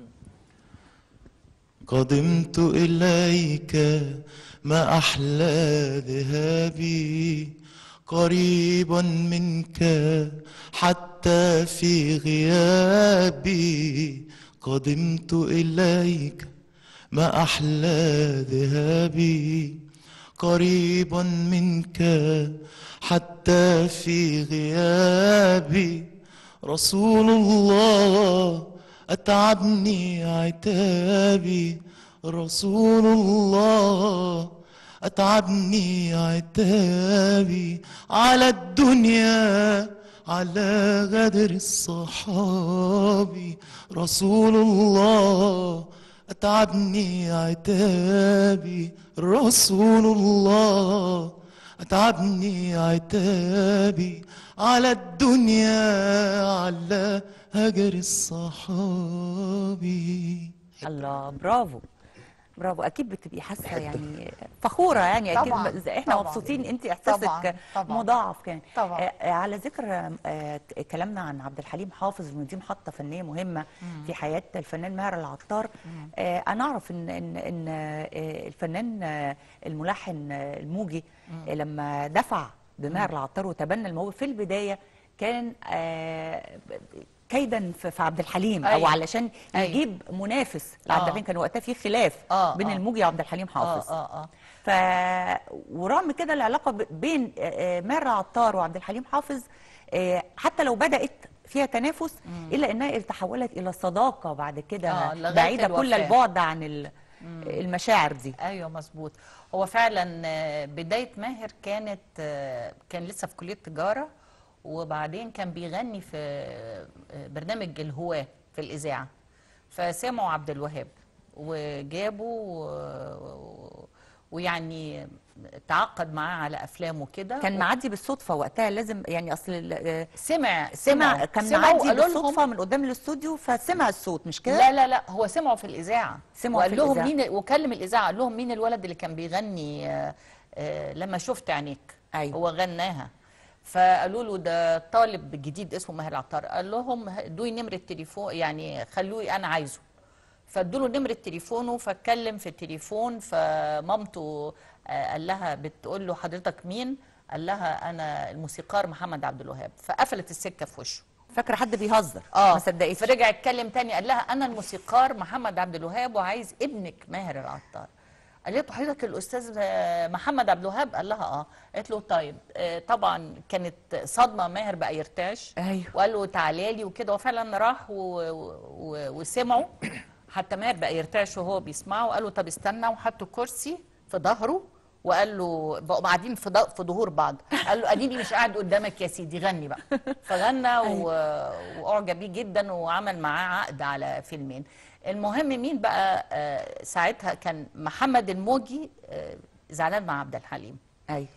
قدمت إليك ما أحلى ذهابي قريبا منك حتى في غيابي قدمت إليك ما أحلى ذهابي قريبا منك حتى في غيابي رسول الله أتعبني عتابي رسول الله أتعبني عتابي على الدنيا على غدر الصحابي رسول الله أتعبني عتابي رسول الله أتعبني عتابي على الدنيا على هجر الصحابي الله برافو برافو اكيد بتبقي حاسه يعني فخوره يعني اكيد طبعاً، م- احنا طبعاً. مبسوطين انت احساسك طبعاً، طبعاً. مضاعف كان طبعاً. آه، آه، على ذكر آه، ك- كلامنا عن عبد الحليم حافظ وان دي محطه فنيه مهمه في حياه الفنان ماهر العطار آه، انا اعرف ان ان ان آه، الفنان آه، الملحن آه، الموجي آه، لما دفع بماهر العطار وتبنى الموهبه في البدايه كان آه، كيدا في في عبد الحليم او أيوة. علشان أيوة. يجيب منافس لعبد آه. الحليم كان وقتها في خلاف آه، بين آه. الموجي وعبد الحليم حافظ اه اه ف ورغم كده العلاقه ب- بين آه، آه، ماهر عطار وعبد الحليم حافظ آه، حتى لو بدات فيها تنافس الا انها تحولت الى صداقه بعد كده آه، لغاية بعيده كل الوفاة. البعد عن ال- المشاعر دي ايوه مظبوط هو فعلا آه، بدايه ماهر كانت آه، كان لسه في كليه تجاره وبعدين كان بيغني في آه، برنامج الهواه في الاذاعه فسمعوا عبد الوهاب وجابوا و- ويعني تعاقد معاه على افلامه كده كان معدي بالصدفه وقتها لازم يعني اصل ال- آه، سمع سمع كان سمعوا معدي قالوا لهم- بالصدفه من قدام الاستوديو فسمع الصوت مش كده لا لا لا هو سمعوا في الاذاعه سمعوا وقال في لهم الإذاعة. مين وكلم الاذاعه قال لهم مين الولد اللي كان بيغني آه، آه، لما شفت عينيك أيوة. هو غناها فقالوا له ده طالب جديد اسمه ماهر العطار قال لهم ادوني نمره تليفون يعني خلوه انا عايزه فادوا له نمره تليفونه فاتكلم في التليفون فمامته آه، قال لها بتقول له حضرتك مين قال لها انا الموسيقار محمد عبد الوهاب فقفلت السكه في وشه فاكره حد بيهزر اه ما صدقتش فرجع اتكلم تاني قال لها انا الموسيقار محمد عبد الوهاب وعايز ابنك ماهر العطار قالت له حضرتك الاستاذ آه، محمد عبد الوهاب قال لها اه قالت له طيب آه، طبعا كانت صدمه ماهر بقى يرتعش أيوه. وقال له تعالى لي وكده وفعلا راح و... و... وسمعوا حتى ماهر بقى يرتعش وهو بيسمعه وقال له طب استنى وحطوا كرسي في ظهره وقال له بقوا قاعدين في ض- في ظهور بعض قال له اديني مش قاعد قدامك يا سيدي غني بقى فغنى و... واعجب بيه جدا وعمل معاه عقد على فيلمين المهم مين بقى آه، ساعتها كان محمد الموجي آه، زعلان مع عبد الحليم ايوه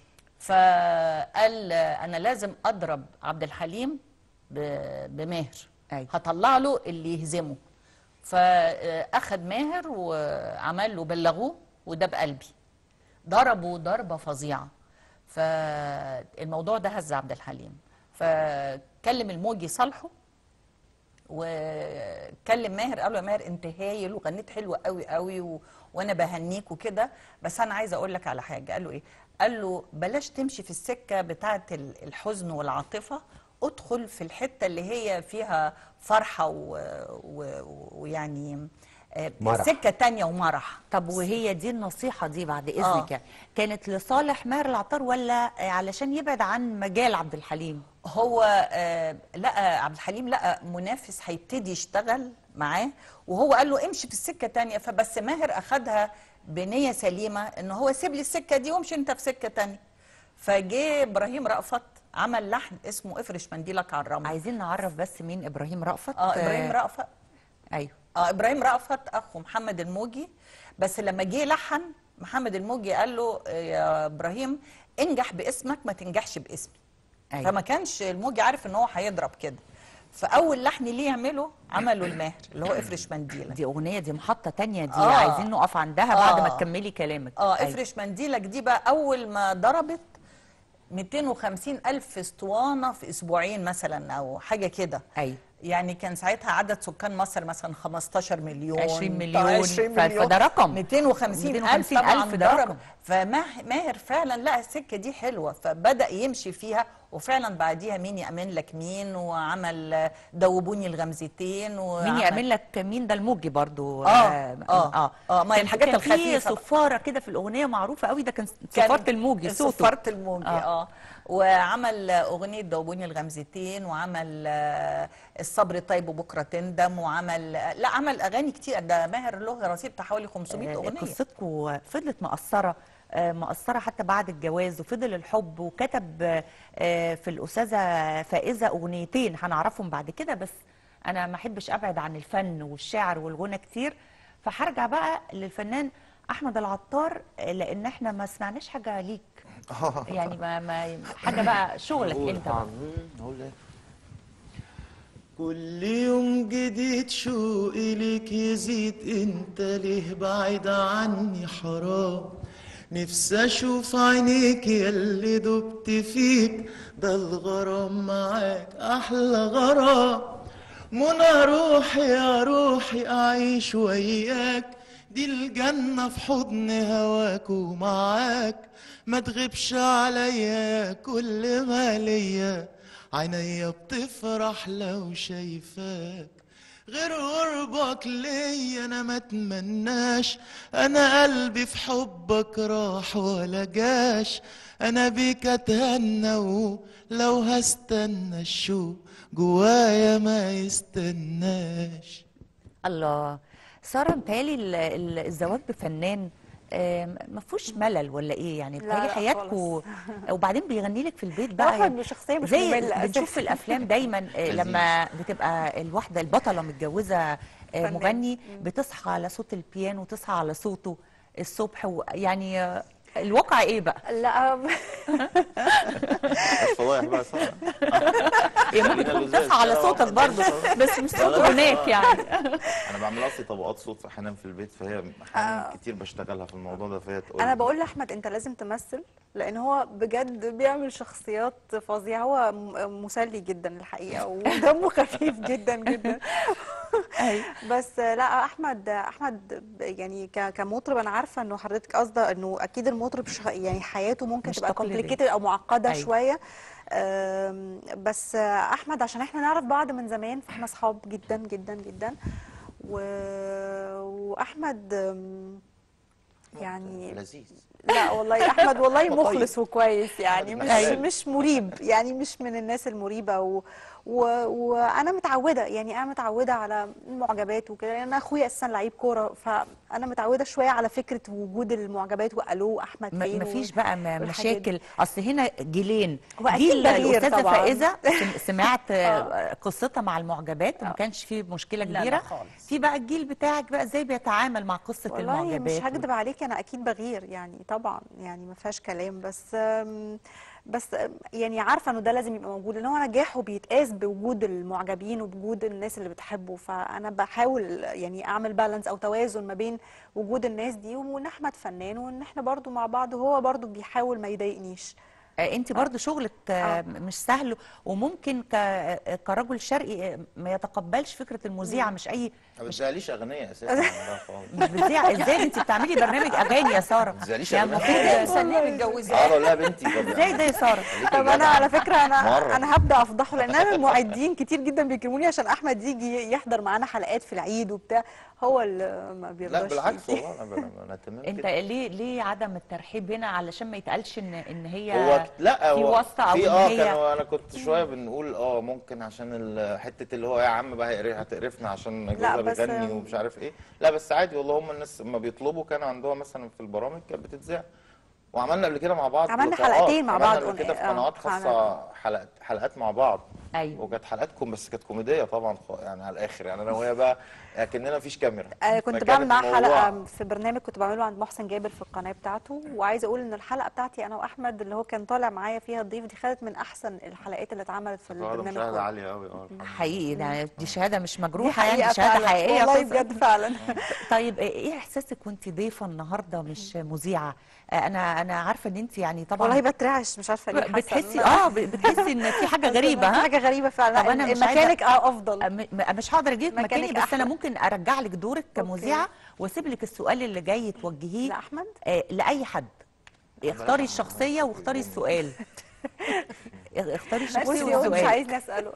فقال آه، انا لازم اضرب عبد الحليم ب- بماهر أيوة. هطلع له اللي يهزمه فاخد ماهر وعمل له بلغوه وده بقلبي ضربوا ضربه فظيعه فالموضوع ده هز عبد الحليم فكلم الموجي صالحه وكلم ماهر قال له يا ماهر انت هايل وغنيت حلو قوي قوي و... وانا بهنيك وكده بس انا عايزه اقول لك على حاجه قال له ايه قال له بلاش تمشي في السكه بتاعه ال- الحزن والعاطفه ادخل في الحته اللي هي فيها فرحه و- و- ويعني آه، مرح. سكه تانية ومرح طب وهي دي النصيحة دي بعد آه. إذنك يعني كانت لصالح ماهر العطار ولا علشان يبعد عن مجال عبد الحليم؟ هو آه، لقى عبد الحليم لقى منافس هيبتدي يشتغل معاه وهو قال له امشي في السكه تانية فبس ماهر اخدها بنيه سليمه ان هو سيب لي السكه دي وامشي انت في سكه تانية فجه ابراهيم رأفت عمل لحن اسمه افرش منديلك على الرمل عايزين نعرف بس مين إبراهيم رأفت اه ابراهيم رأفت أيوه اه ابراهيم رأفت اخو محمد الموجي بس لما جه لحن محمد الموجي قال له يا ابراهيم انجح باسمك ما تنجحش باسمي أيوه. فما كانش الموجي عارف ان هو هيضرب كده فاول لحن ليه يعمله عمله الماهر اللي هو افرش منديلك دي أغنية دي محطة تانية دي آه. عايزين نقف عندها بعد ما آه. تكملي كلامك اه أيوه. افرش منديلك دي بقى اول ما ضربت 250 الف اسطوانه في اسبوعين مثلا او حاجه كده أيوه يعني كان ساعتها عدد سكان مصر مثلا 15 مليون 20 مليون. 20 ف- مليون فده رقم. 250 الف 250 طبعا ألف ده ضرب رقم. فماهر فعلا لقى السكه دي حلوه فبدا يمشي فيها وفعلا بعديها مين يامن لك مين وعمل دوبوني الغمزتين وعمل مين يعمل لك مين ده الموجي برضو آه، آه، آه، ما هي كان- الحاجات كان الخفيفة في بقى. صفارة كده في الأغنية معروفة قوي ده كان كان صفارة الموجي صوته صفارة الموجي آه. اه, آه. وعمل اغنيه دوبوني الغمزتين وعمل آه، الصبر طيب وبكره تندم وعمل لا عمل اغاني كتير ده ماهر له رصيد بتاع حوالي 500 آه، اغنيه قصتكم فضلت مأثرة آه، مأثرة حتى بعد الجواز وفضل الحب وكتب آه، في الأستاذة فائزة أغنيتين هنعرفهم بعد كده بس أنا ما أحبش أبعد عن الفن والشعر والغنى كتير فهرجع بقى للفنان أحمد العطار آه، لأن إحنا ما سمعناش حاجة ليك يعني ما, ما حاجة بقى شغلك أنت بقى. نقول ايه كل يوم جديد شوقي ليك يزيد انت ليه بعيد عني حرام نفسي اشوف عينيك ياللي دبت فيك ده الغرام معاك احلى غرام منى روحي يا روحي اعيش وياك دي الجنة في حضن هواك ومعاك ما تغيبش عليا كل ما ليا عينيا بتفرح لو شايفاك غير قربك ليا انا ما اتمناش انا قلبي في حبك راح ولا جاش انا بيك اتهنى ولو هستنى الشوق جوايا ما يستناش الله ساره متهيألي ال- ال- الزواج بفنان آم، ما فيهوش ملل ولا ايه يعني لا، بتهيألي لا حياتكم وبعدين بيغني لك في البيت بقى بقى احمد شخصيه مش زي ممله بنشوف في الافلام دايما آه، لما بتبقى الواحده البطله متجوزه آه، فنان. مغني بتصحى على صوت البيانو تصحى على صوته الصبح و- يعني آه، الواقع ايه بقى؟ لا مش فضايح بقى صح هي ممكن خلينا تكون لزاز. بتصحى على لا، صوتك واحد برضه بس. بس مش لا، صوت لا، هناك آه. يعني انا بعمل اصلي طبقات صوت احيانا في البيت فهي احيانا كتير بشتغلها في الموضوع ده فهي تقول انا بقول لاحمد انت لازم تمثل لان هو بجد بيعمل شخصيات فظيعه هو م- مسلي جدا الحقيقه ودمه خفيف جدا جدا بس لا احمد احمد يعني ك- كمطرب انا عارفه انه حضرتك قصده انه اكيد المطرب ش- يعني حياته ممكن مش تبقى تقليدية. كومبليكيتد او معقده أيوة. شويه أم، بس احمد عشان احنا نعرف بعض من زمان فاحنا اصحاب جدا جدا جدا و... واحمد أم، يعني لذيذ لا والله احمد والله طيب. مخلص وكويس يعني مش أيوة. مش مريب يعني مش من الناس المريبه و و وانا متعوده يعني انا متعوده على المعجبات وكده لان انا اخويا اساسا لعيب كوره فانا متعوده شويه على فكره وجود المعجبات والو احمد ما فين ما و- فيش بقى م- والحاجات مشاكل دي. اصل هنا جيلين وأكيد جيل تغيير الاستاذه طبعاً. فائزه سم- سمعت آه. آه، قصتها مع المعجبات وما كانش فيه مشكله لا، لا كبيره خالص. في بقى الجيل بتاعك بقى ازاي بيتعامل مع قصه والله المعجبات مش هكدب عليك انا اكيد بغير يعني طبعا يعني ما فيهاش كلام بس آم، بس يعني عارفه انه ده لازم يبقى موجود لان هو نجاحه بيتقاس بوجود المعجبين وبوجود الناس اللي بتحبه فانا بحاول يعني اعمل بالانس او توازن ما بين وجود الناس دي وان احمد فنان وان احنا برضو مع بعض وهو برضو بيحاول ما يضايقنيش انت برضو شغلك آه، آه. مش سهل وممكن ك- كرجل شرقي آه، ما يتقبلش فكره المذيعه مش اي ما بتزعليش اغنيه اساسا والله خالص مش بتذيع ازاي انت بتعملي برنامج اغاني يا ساره ما تزعليش يعني أغاني. المفروض مستنيه متجوزاه اه لا بنتي طب ازاي يعني. ده يا ساره خليكي طب انا جدعة. على فكره انا مرة. انا هبدا افضحه لان انا المعدين كتير جدا بيكلموني عشان احمد يجي يحضر معانا حلقات في العيد وبتاع هو اللي ما بيرضاش لا بالعكس يجي. والله انا انا أنا تمام انت كده. ليه ليه عدم الترحيب هنا علشان ما يتقالش ان ان هي هو ك- لا في هو واسطه او في ان اه هي كانوا انا كنت شويه بنقول اه ممكن عشان ال- حته اللي هو يا عم بقى هيقر- هتقرفنا عشان لا، جوزها بس- بيغني ومش عارف ايه لا بس عادي والله هم الناس لما بيطلبوا كان عندهم مثلا في البرامج كانت بتتذاع وعملنا قبل كده مع بعض عملنا لقاءات. حلقتين مع بعض عملنا قبل on كده في air. قنوات آه، خاصه حلقات حلقات مع بعض ايوه وكانت حلقات كوم بس كانت كوميديه طبعا خ- يعني على الاخر يعني انا وهي بقى كاننا مفيش كاميرا آه كنت فكانت بعمل معاه الموضوع- حلقه في برنامج كنت بعمله عند محسن جابر في القناه بتاعته وعايزه اقول ان الحلقه بتاعتي انا واحمد اللي هو كان طالع معايا فيها الضيف دي خدت من احسن الحلقات اللي اتعملت في اه البرنامج مشاهده كله عاليه قوي اه الحمد لله. حقيقي ده دي شهاده مش دي مجروحه يعني حقيقه دي شهاده فعلا حقيقيه والله قصة. بجد فعلا طيب ايه احساسك وانت ضيفه النهارده مش مذيعه آه، انا انا عارفه ان انت يعني طبعا والله بترعش مش عارفه ليه حاسة بتحسي إن- اه بتحسي ان في حاجه غريبه في ها حاجه غريبه فعلا طب أنا مش عايزة- مكانك اه افضل م- م- مش هقدر اجيب مكانك مكاني بس أحلى. انا ممكن ارجع لك دورك كمذيعه واسيب لك السؤال اللي جاي توجهيه لاحمد آه لاي حد اختاري الشخصيه واختاري السؤال اختاري الشخصيه بصي هو مش والسؤال عايزني اساله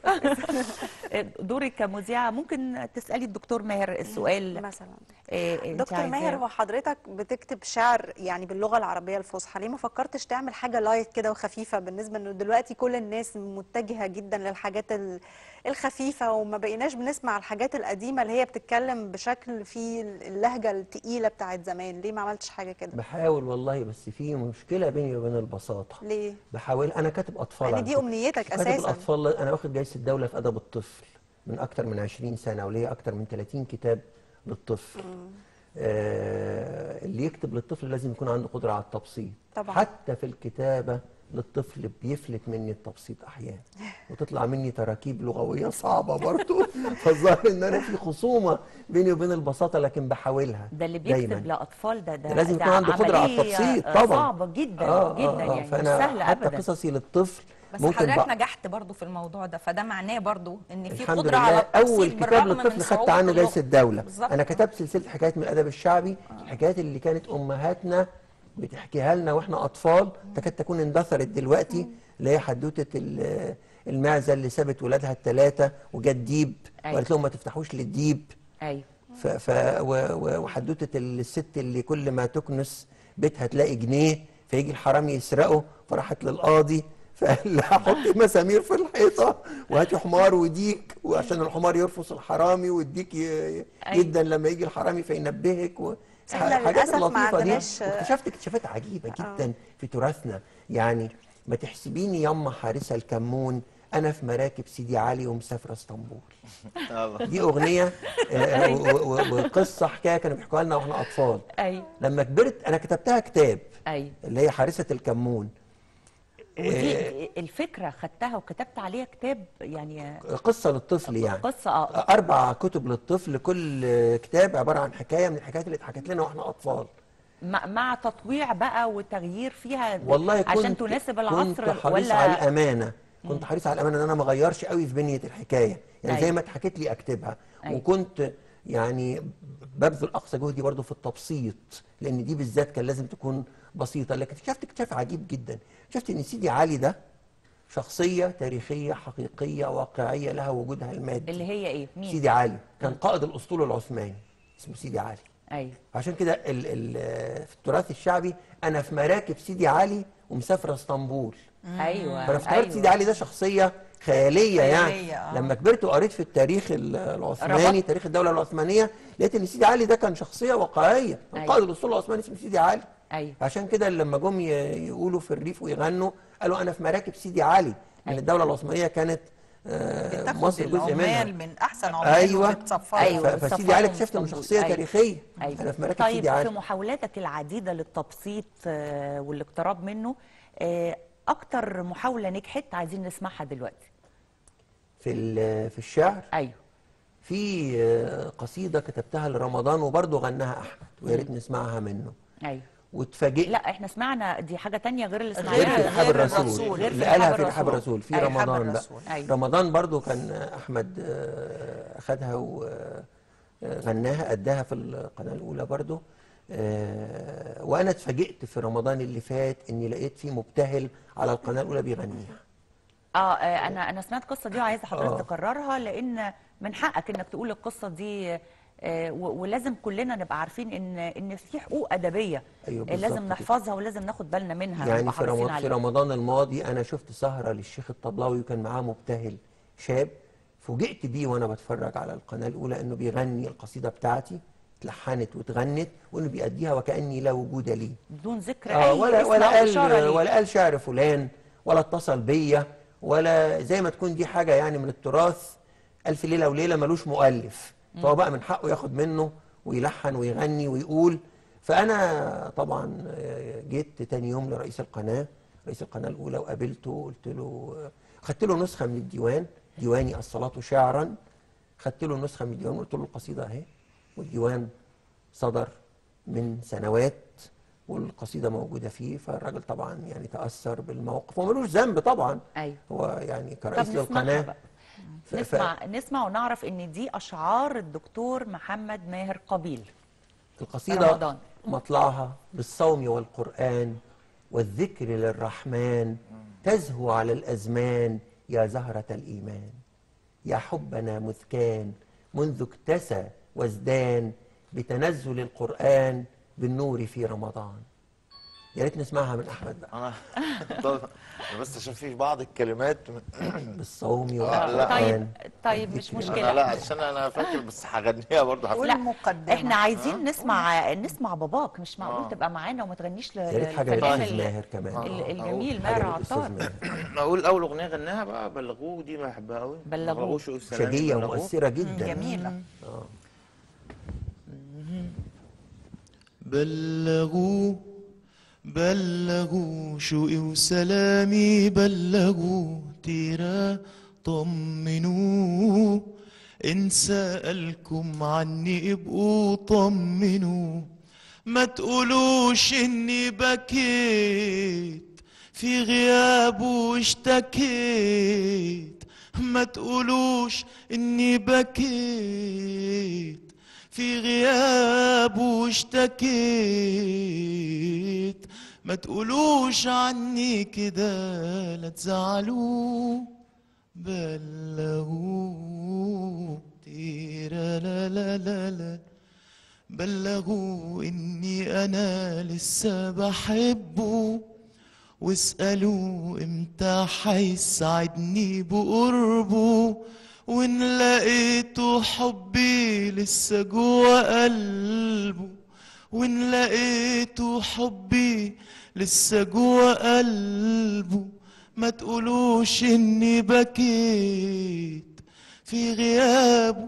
دورك كمذيعه ممكن تسالي الدكتور ماهر السؤال مثلا آه، انت دكتور عايزاه. ماهر هو حضرتك بتكتب شعر يعني باللغه العربيه الفصحى ليه ما فكرتش تعمل حاجه لايت كده وخفيفه بالنسبه انه دلوقتي كل الناس متجهه جدا للحاجات ال- الخفيفه وما بقيناش بنسمع الحاجات القديمه اللي هي بتتكلم بشكل فيه اللهجه التقيله بتاعت زمان ليه ما عملتش حاجه كده بحاول والله بس في مشكله بيني وبين البساطه ليه بحاول انا كاتب اطفال يعني على دي فكرة. امنيتك كاتب اساسا الاطفال انا واخد جائزه الدوله في ادب الطفل من اكتر من 20 سنه وليا اكتر من 30 كتاب للطفل آه اللي يكتب للطفل لازم يكون عنده قدره على التبسيط طبعا. حتى في الكتابه للطفل بيفلت مني التبسيط احيانا وتطلع مني تراكيب لغويه صعبه برضه فالظاهر ان انا في خصومه بيني وبين البساطه لكن بحاولها ده اللي دايماً. بيكتب لاطفال ده ده ده لازم يكون عنده قدره على عملية، التبسيط آه، طبعا صعبه جدا جدا يعني مش فانا سهله حتى ابدا قصصي للطفل بس ممكن حضرتك بقى- نجحت برضو في الموضوع ده فده معناه برضو ان في الحمد قدره لله على التبسيط اول كتاب بالرغم من للطفل خدت صعوبة عنه اللغة. جائزه الدوله بالظبط. انا كتبت سلسله حكايات من الادب الشعبي الحكايات اللي كانت امهاتنا بتحكيها لنا واحنا اطفال تكاد تكون اندثرت دلوقتي اللي هي حدوته ال- المعزه اللي سابت ولادها الثلاثه وجت ديب أيوة. وقالت لهم ما تفتحوش للديب ايوه ف ف و و وحدوته الست اللي كل ما تكنس بيتها تلاقي جنيه فيجي الحرامي يسرقه فراحت للقاضي فقال لها حطي مسامير في الحيطه وهاتي حمار وديك وعشان الحمار يرفص الحرامي والديك ي- أيوة. جدا لما يجي الحرامي فينبهك و... إحنا حاجات للأسف ما اللطيفة دي عندناش- واكتشفت اكتشافات عجيبه جدا في تراثنا يعني ما تحسبيني يما حارسه الكمون انا في مراكب سيدي علي ومسافره اسطنبول آه. دي اغنيه آه، و- و- وقصه حكايه كانوا بيحكوها لنا واحنا اطفال ايوه لما كبرت انا كتبتها كتاب ايوه اللي هي حارسه الكمون ودي الفكره خدتها وكتبت عليها كتاب يعني قصه للطفل يعني قصه اه اربع كتب للطفل كل كتاب عباره عن حكايه من الحكايات اللي اتحكت لنا واحنا اطفال مع, مع تطويع بقى وتغيير فيها والله كنت عشان تناسب العصر كنت حريص ولا على الامانه كنت حريص على الامانه ان انا ما اغيرش قوي في بنيه الحكايه يعني زي أيوة. ما اتحكت لي اكتبها أيوة. وكنت يعني ببذل اقصى جهدي برضو في التبسيط لان دي بالذات كان لازم تكون بسيطه لكن اكتشفت اكتشاف عجيب جدا اكتشفت ان سيدي علي ده شخصيه تاريخيه حقيقيه واقعيه لها وجودها المادي اللي هي ايه مين سيدي علي كان قائد الاسطول العثماني اسمه سيدي علي ايوه عشان كده ال ال في التراث الشعبي انا في مراكب سيدي علي ومسافره اسطنبول ايوه فانا افتكرت أيوة. سيدي علي ده شخصيه خياليه يعني خيالية، آه. لما كبرت وقريت في التاريخ ال- العثماني ربطت. تاريخ الدوله العثمانيه لقيت ان سيدي علي ده كان شخصيه واقعيه أيوة. قائد الاسطول العثماني اسمه سيدي علي ايوه عشان كده لما جم ي- يقولوا في الريف ويغنوا قالوا انا في مراكب سيدي علي لان أيوة. الدوله العثمانيه كانت آه، بتاخد مصر جزء منها العمال من احسن عمال ايوه وبتصفرهم. أيوة. ف- فسيدي علي بتصفرهم اكتشفت انه اسطنبول. شخصيه أيوة. تاريخيه أيوة. انا في مراكب طيب سيدي في علي محاولاتك العديدة للتبسيط آه، والاقتراب منه آه، اكتر محاوله نجحت عايزين نسمعها دلوقتي في ال- في الشعر ايوه في آه، قصيده كتبتها لرمضان وبرضه غناها احمد ويا ريت نسمعها منه ايوه واتفاجئت لا احنا سمعنا دي حاجه تانية غير اللي غير سمعناها في رحاب غير الرسول, الرسول، غير في اللي قالها رحاب في رحاب الرسول. الرسول في أيوة، رحاب رمضان بقى الرسول. أيوة. رمضان برضو كان احمد آه، اخدها وغناها اداها في القناه الاولى برضو آه، وانا اتفاجئت في رمضان اللي فات اني لقيت فيه مبتهل على القناه الاولى بيغنيها اه آه، انا انا سمعت القصه دي وعايزه حضرتك آه. تكررها لان من حقك انك تقول القصه دي آه، و- ولازم كلنا نبقى عارفين ان ان في حقوق ادبيه أيوة آه، بالظبط لازم كده. نحفظها ولازم ناخد بالنا منها يعني ونبقى في حريصين رمضان في عليها. رمضان الماضي انا شفت سهره للشيخ الطبلاوي وكان معاه مبتهل شاب فوجئت بيه وانا بتفرج على القناه الاولى انه بيغني القصيده بتاعتي اتلحنت واتغنت وانه بيأديها وكاني لا وجود لي بدون ذكر اه اي ولا اسم ولا أو إشارة قال ليه. ولا قال شعر فلان ولا اتصل بيا ولا زي ما تكون دي حاجه يعني من التراث الف ليله وليله ملوش مؤلف فهو بقى من حقه ياخد منه ويلحن ويغني ويقول فانا طبعا آه، جيت تاني يوم لرئيس القناه رئيس القناه الاولى وقابلته وقلت له خدت له نسخه من الديوان ديواني الصلاه شعرا خدت له نسخه من الديوان وقلت له القصيده اهي والديوان صدر من سنوات والقصيده موجوده فيه فالراجل طبعا يعني تاثر بالموقف وملوش ذنب طبعا ايوه هو يعني طب كرئيس نسمعها للقناه بقى ف- ف- نسمع نسمع ونعرف ان دي اشعار الدكتور محمد ماهر قبيل القصيدة رمضان. مطلعها بالصوم والقرآن والذكر للرحمن تزهو على الأزمان يا زهرة الإيمان يا حبنا مذ كان منذ اكتسى وازدان بتنزل القرآن بالنور في رمضان يا ريت نسمعها من أحمد بقى انا طب أنا بس عشان في بعض الكلمات بالصوم لا. والقرآن طيب طيب مش انا انا مشكله لا عشان انا فاكر بس هغنيها برضه هفتكر. والمقدمة احنا عايزين نسمع نسمع باباك مش معقول آه. تبقى معانا وما تغنيش ل- يا ريت حاجة للفنان للأستاذ ال- ماهر كمان ال- آه. الجميل حاجة ماهر للأستاذ عطار ماهر اقول اول اغنيه غناها بقى بلغوه دي بحبها قوي بلغوه. شجية ومؤثرة جدا جميلة آه. بلغوا بلغوا شوقي وسلامي بلغوا تيرا طمنوا إن سألكم عني ابقوا طمنوا ما تقولوش إني بكيت في غيابه اشتكيت ما تقولوش إني بكيت في غيابه اشتكيت ما تقولوش عني كده لا تزعلوا بلغوا تيرا لا لا لا لا بلغوا اني انا لسه بحبه واسألوا امتى حيسعدني بقربه وان لقيته حبي لسه جوا قلبه وان لقيته حبي لسه جوا قلبه ما تقولوش اني بكيت في غيابه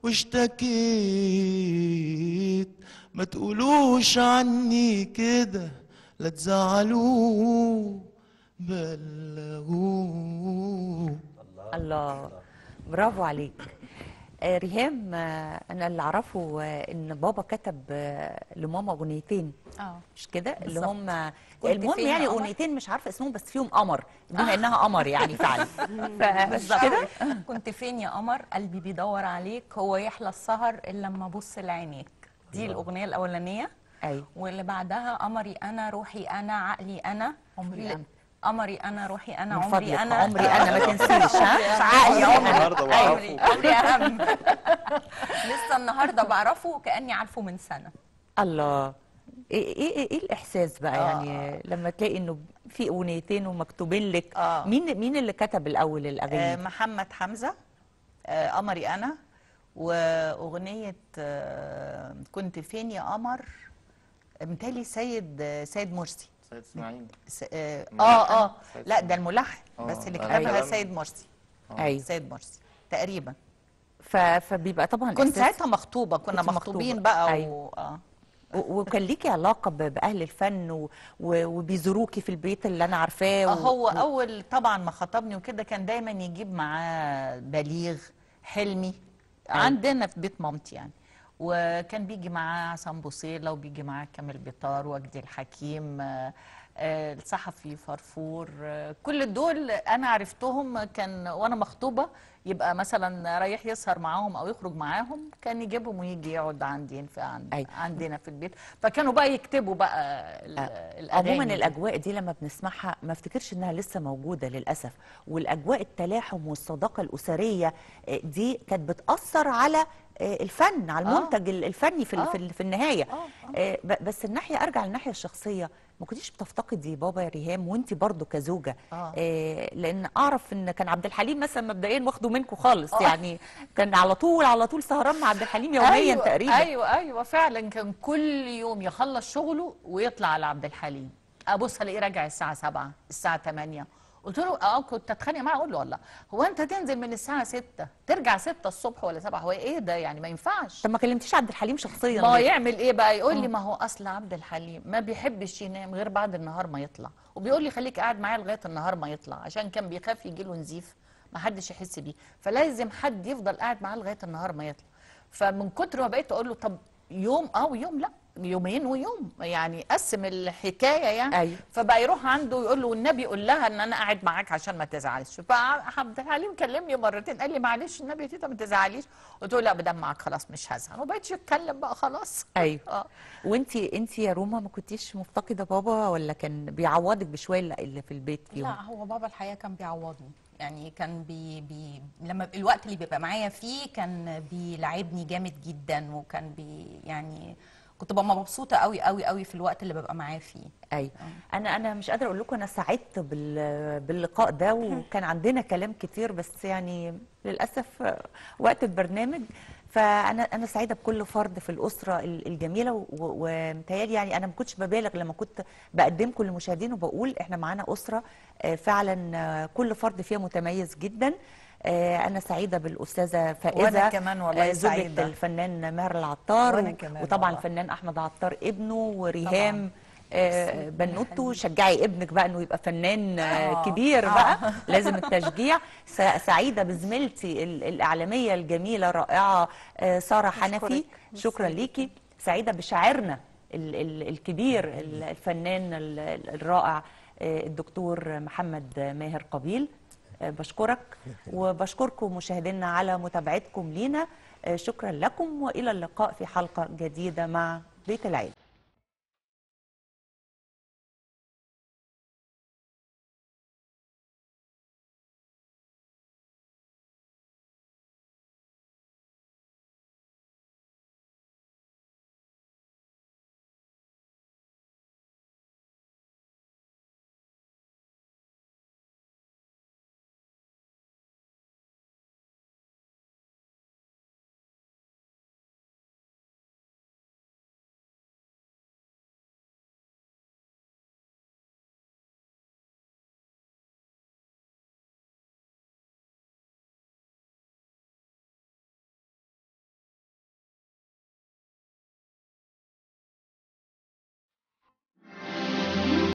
واشتكيت ما تقولوش عني كده لا تزعلوه بلغوه الله برافو عليك آه، ريهام آه، انا اللي اعرفه آه، ان بابا كتب آه، لماما اغنيتين اه مش كده اللي بالظبط. هم كنت المهم فين يا يعني قمر؟ اغنيتين مش عارفه اسمهم بس فيهم قمر بما انها قمر يعني فعلا فمش بالظبط كده كنت فين يا قمر قلبي بيدور عليك هو يحلى السهر الا لما ابص لعينيك دي الاغنيه الاولانيه ايوه واللي بعدها قمري انا روحي انا عقلي انا عمري ل- أنا. قمري انا روحي انا من عمري فضلك انا عمري انا ما تنسيش ها عقلي عمري النهارده بعرفه. عمري عمري اهم لسه النهارده بعرفه وكاني عارفه من سنه الله ايه ايه ايه الاحساس بقى آه. يعني لما تلاقي انه في اغنيتين ومكتوبين لك آه. مين مين اللي كتب الاول آه، الاغاني محمد حمزة آه، قمري أنا وأغنية آه، كنت فين يا قمر متهيألي سيد آه، سيد مرسي سيد اسماعيل س- اه ملحن. اه آه، سيد لا ده إسماعيل. الملحن آه، بس اللي أنا كتبها كلام- سيد مرسي ايوه سيد مرسي تقريبا ف- فبيبقى طبعا كنت إحساس- ساعتها مخطوبة كنا كنت مخطوبين مخطوبة. بقى أيوة. و... اه و- وكان ليكي علاقه ب- باهل الفن و- و- وبيزوروكي في البيت اللي انا عارفاه و- هو اول طبعا ما خطبني وكده كان دايما يجيب معاه بليغ حلمي عندنا في بيت مامتي يعني وكان بيجي معاه عصام بوصيلة وبيجي معاه كامل بيطار وجدي الحكيم آه، آه، الصحفي فرفور آه، كل دول انا عرفتهم كان وانا مخطوبه يبقى مثلا رايح يسهر معاهم او يخرج معاهم كان يجيبهم ويجي يقعد عندي في عند أيوة. عندنا في البيت فكانوا بقى يكتبوا بقى ال- الاغاني عموما دي. الاجواء دي لما بنسمعها ما افتكرش انها لسه موجوده للاسف والاجواء التلاحم والصداقه الاسريه آه، دي كانت بتاثر على آه، الفن على آه. المنتج ال- الفني في ال- آه. في ال- في النهايه آه، آه، ب- بس الناحيه ارجع للناحيه الشخصيه ما كنتيش بتفتقدي بابا يا ريهام وانت برضو كزوجه آه. آه، لان اعرف ان كان عبد الحليم مثلا مبدئيا واخده منكم خالص آه. يعني كان على طول على طول سهران مع عبد الحليم يوميا أيوة تقريبا ايوه ايوه فعلا كان كل يوم يخلص شغله ويطلع على عبد الحليم ابص الاقيه راجع الساعه 7 الساعه 8 قلت له اه كنت اتخانق معاه اقول له والله هو انت تنزل من الساعه 6 ترجع 6 الصبح ولا 7 هو ايه ده يعني ما ينفعش طب ما كلمتيش عبد الحليم شخصيا ما هو ليه؟ يعمل ايه بقى يقول لي ما هو اصل عبد الحليم ما بيحبش ينام غير بعد النهار ما يطلع وبيقول لي خليك قاعد معايا لغايه النهار ما يطلع عشان كان بيخاف يجي له نزيف ما حدش يحس بيه فلازم حد يفضل قاعد معاه لغايه النهار ما يطلع فمن كتر ما بقيت اقول له طب يوم اه ويوم لا يومين ويوم يعني قسم الحكايه يعني أيوة. فبقى يروح عنده يقول له والنبي قول لها ان انا قاعد معاك عشان ما تزعلش فعبد الحليم كلمني مرتين قال لي معلش النبي يا تيتا ما تزعليش قلت له لا بدم معاك خلاص مش هزعل وما بقتش اتكلم بقى خلاص ايوه اه وانتي انتي يا روما ما كنتيش مفتقده بابا ولا كان بيعوضك بشويه اللي- اللي في البيت فيهم لا هو بابا الحقيقه كان بيعوضني يعني كان بي بي لما الوقت اللي بيبقى معايا فيه كان بيلعبني جامد جدا وكان بي يعني كنت ببقى مبسوطه قوي قوي قوي في الوقت اللي ببقى معاه فيه ايوه انا انا مش قادره اقول لكم انا سعدت بال باللقاء ده وكان عندنا كلام كتير بس يعني للاسف آه، وقت البرنامج فانا انا سعيده بكل فرد في الاسره ال- الجميله و- ومتهيألي يعني انا ما كنتش ببالغ لما كنت بقدمكم للمشاهدين وبقول احنا معانا اسره آه، فعلا آه، كل فرد فيها متميز جدا آه، انا سعيده بالاستاذه فائزه وأنا كمان والله آه، زوجة سعيدة. الفنان ماهر العطار وأنا و- كمان وطبعا والله. الفنان احمد عطار ابنه وريهام آه، بنوته شجعي ابنك بقى انه يبقى فنان آه، آه. كبير آه. بقى لازم التشجيع س- سعيده بزميلتي ال- الاعلاميه الجميله الرائعه آه، ساره حنفي شكرا ليكي سعيده بشاعرنا ال- ال- الكبير ال- الفنان ال- ال- الرائع آه، الدكتور محمد ماهر قبيل آه، بشكرك وبشكركم مشاهدينا على متابعتكم لينا آه، شكرا لكم والى اللقاء في حلقه جديده مع بيت العيله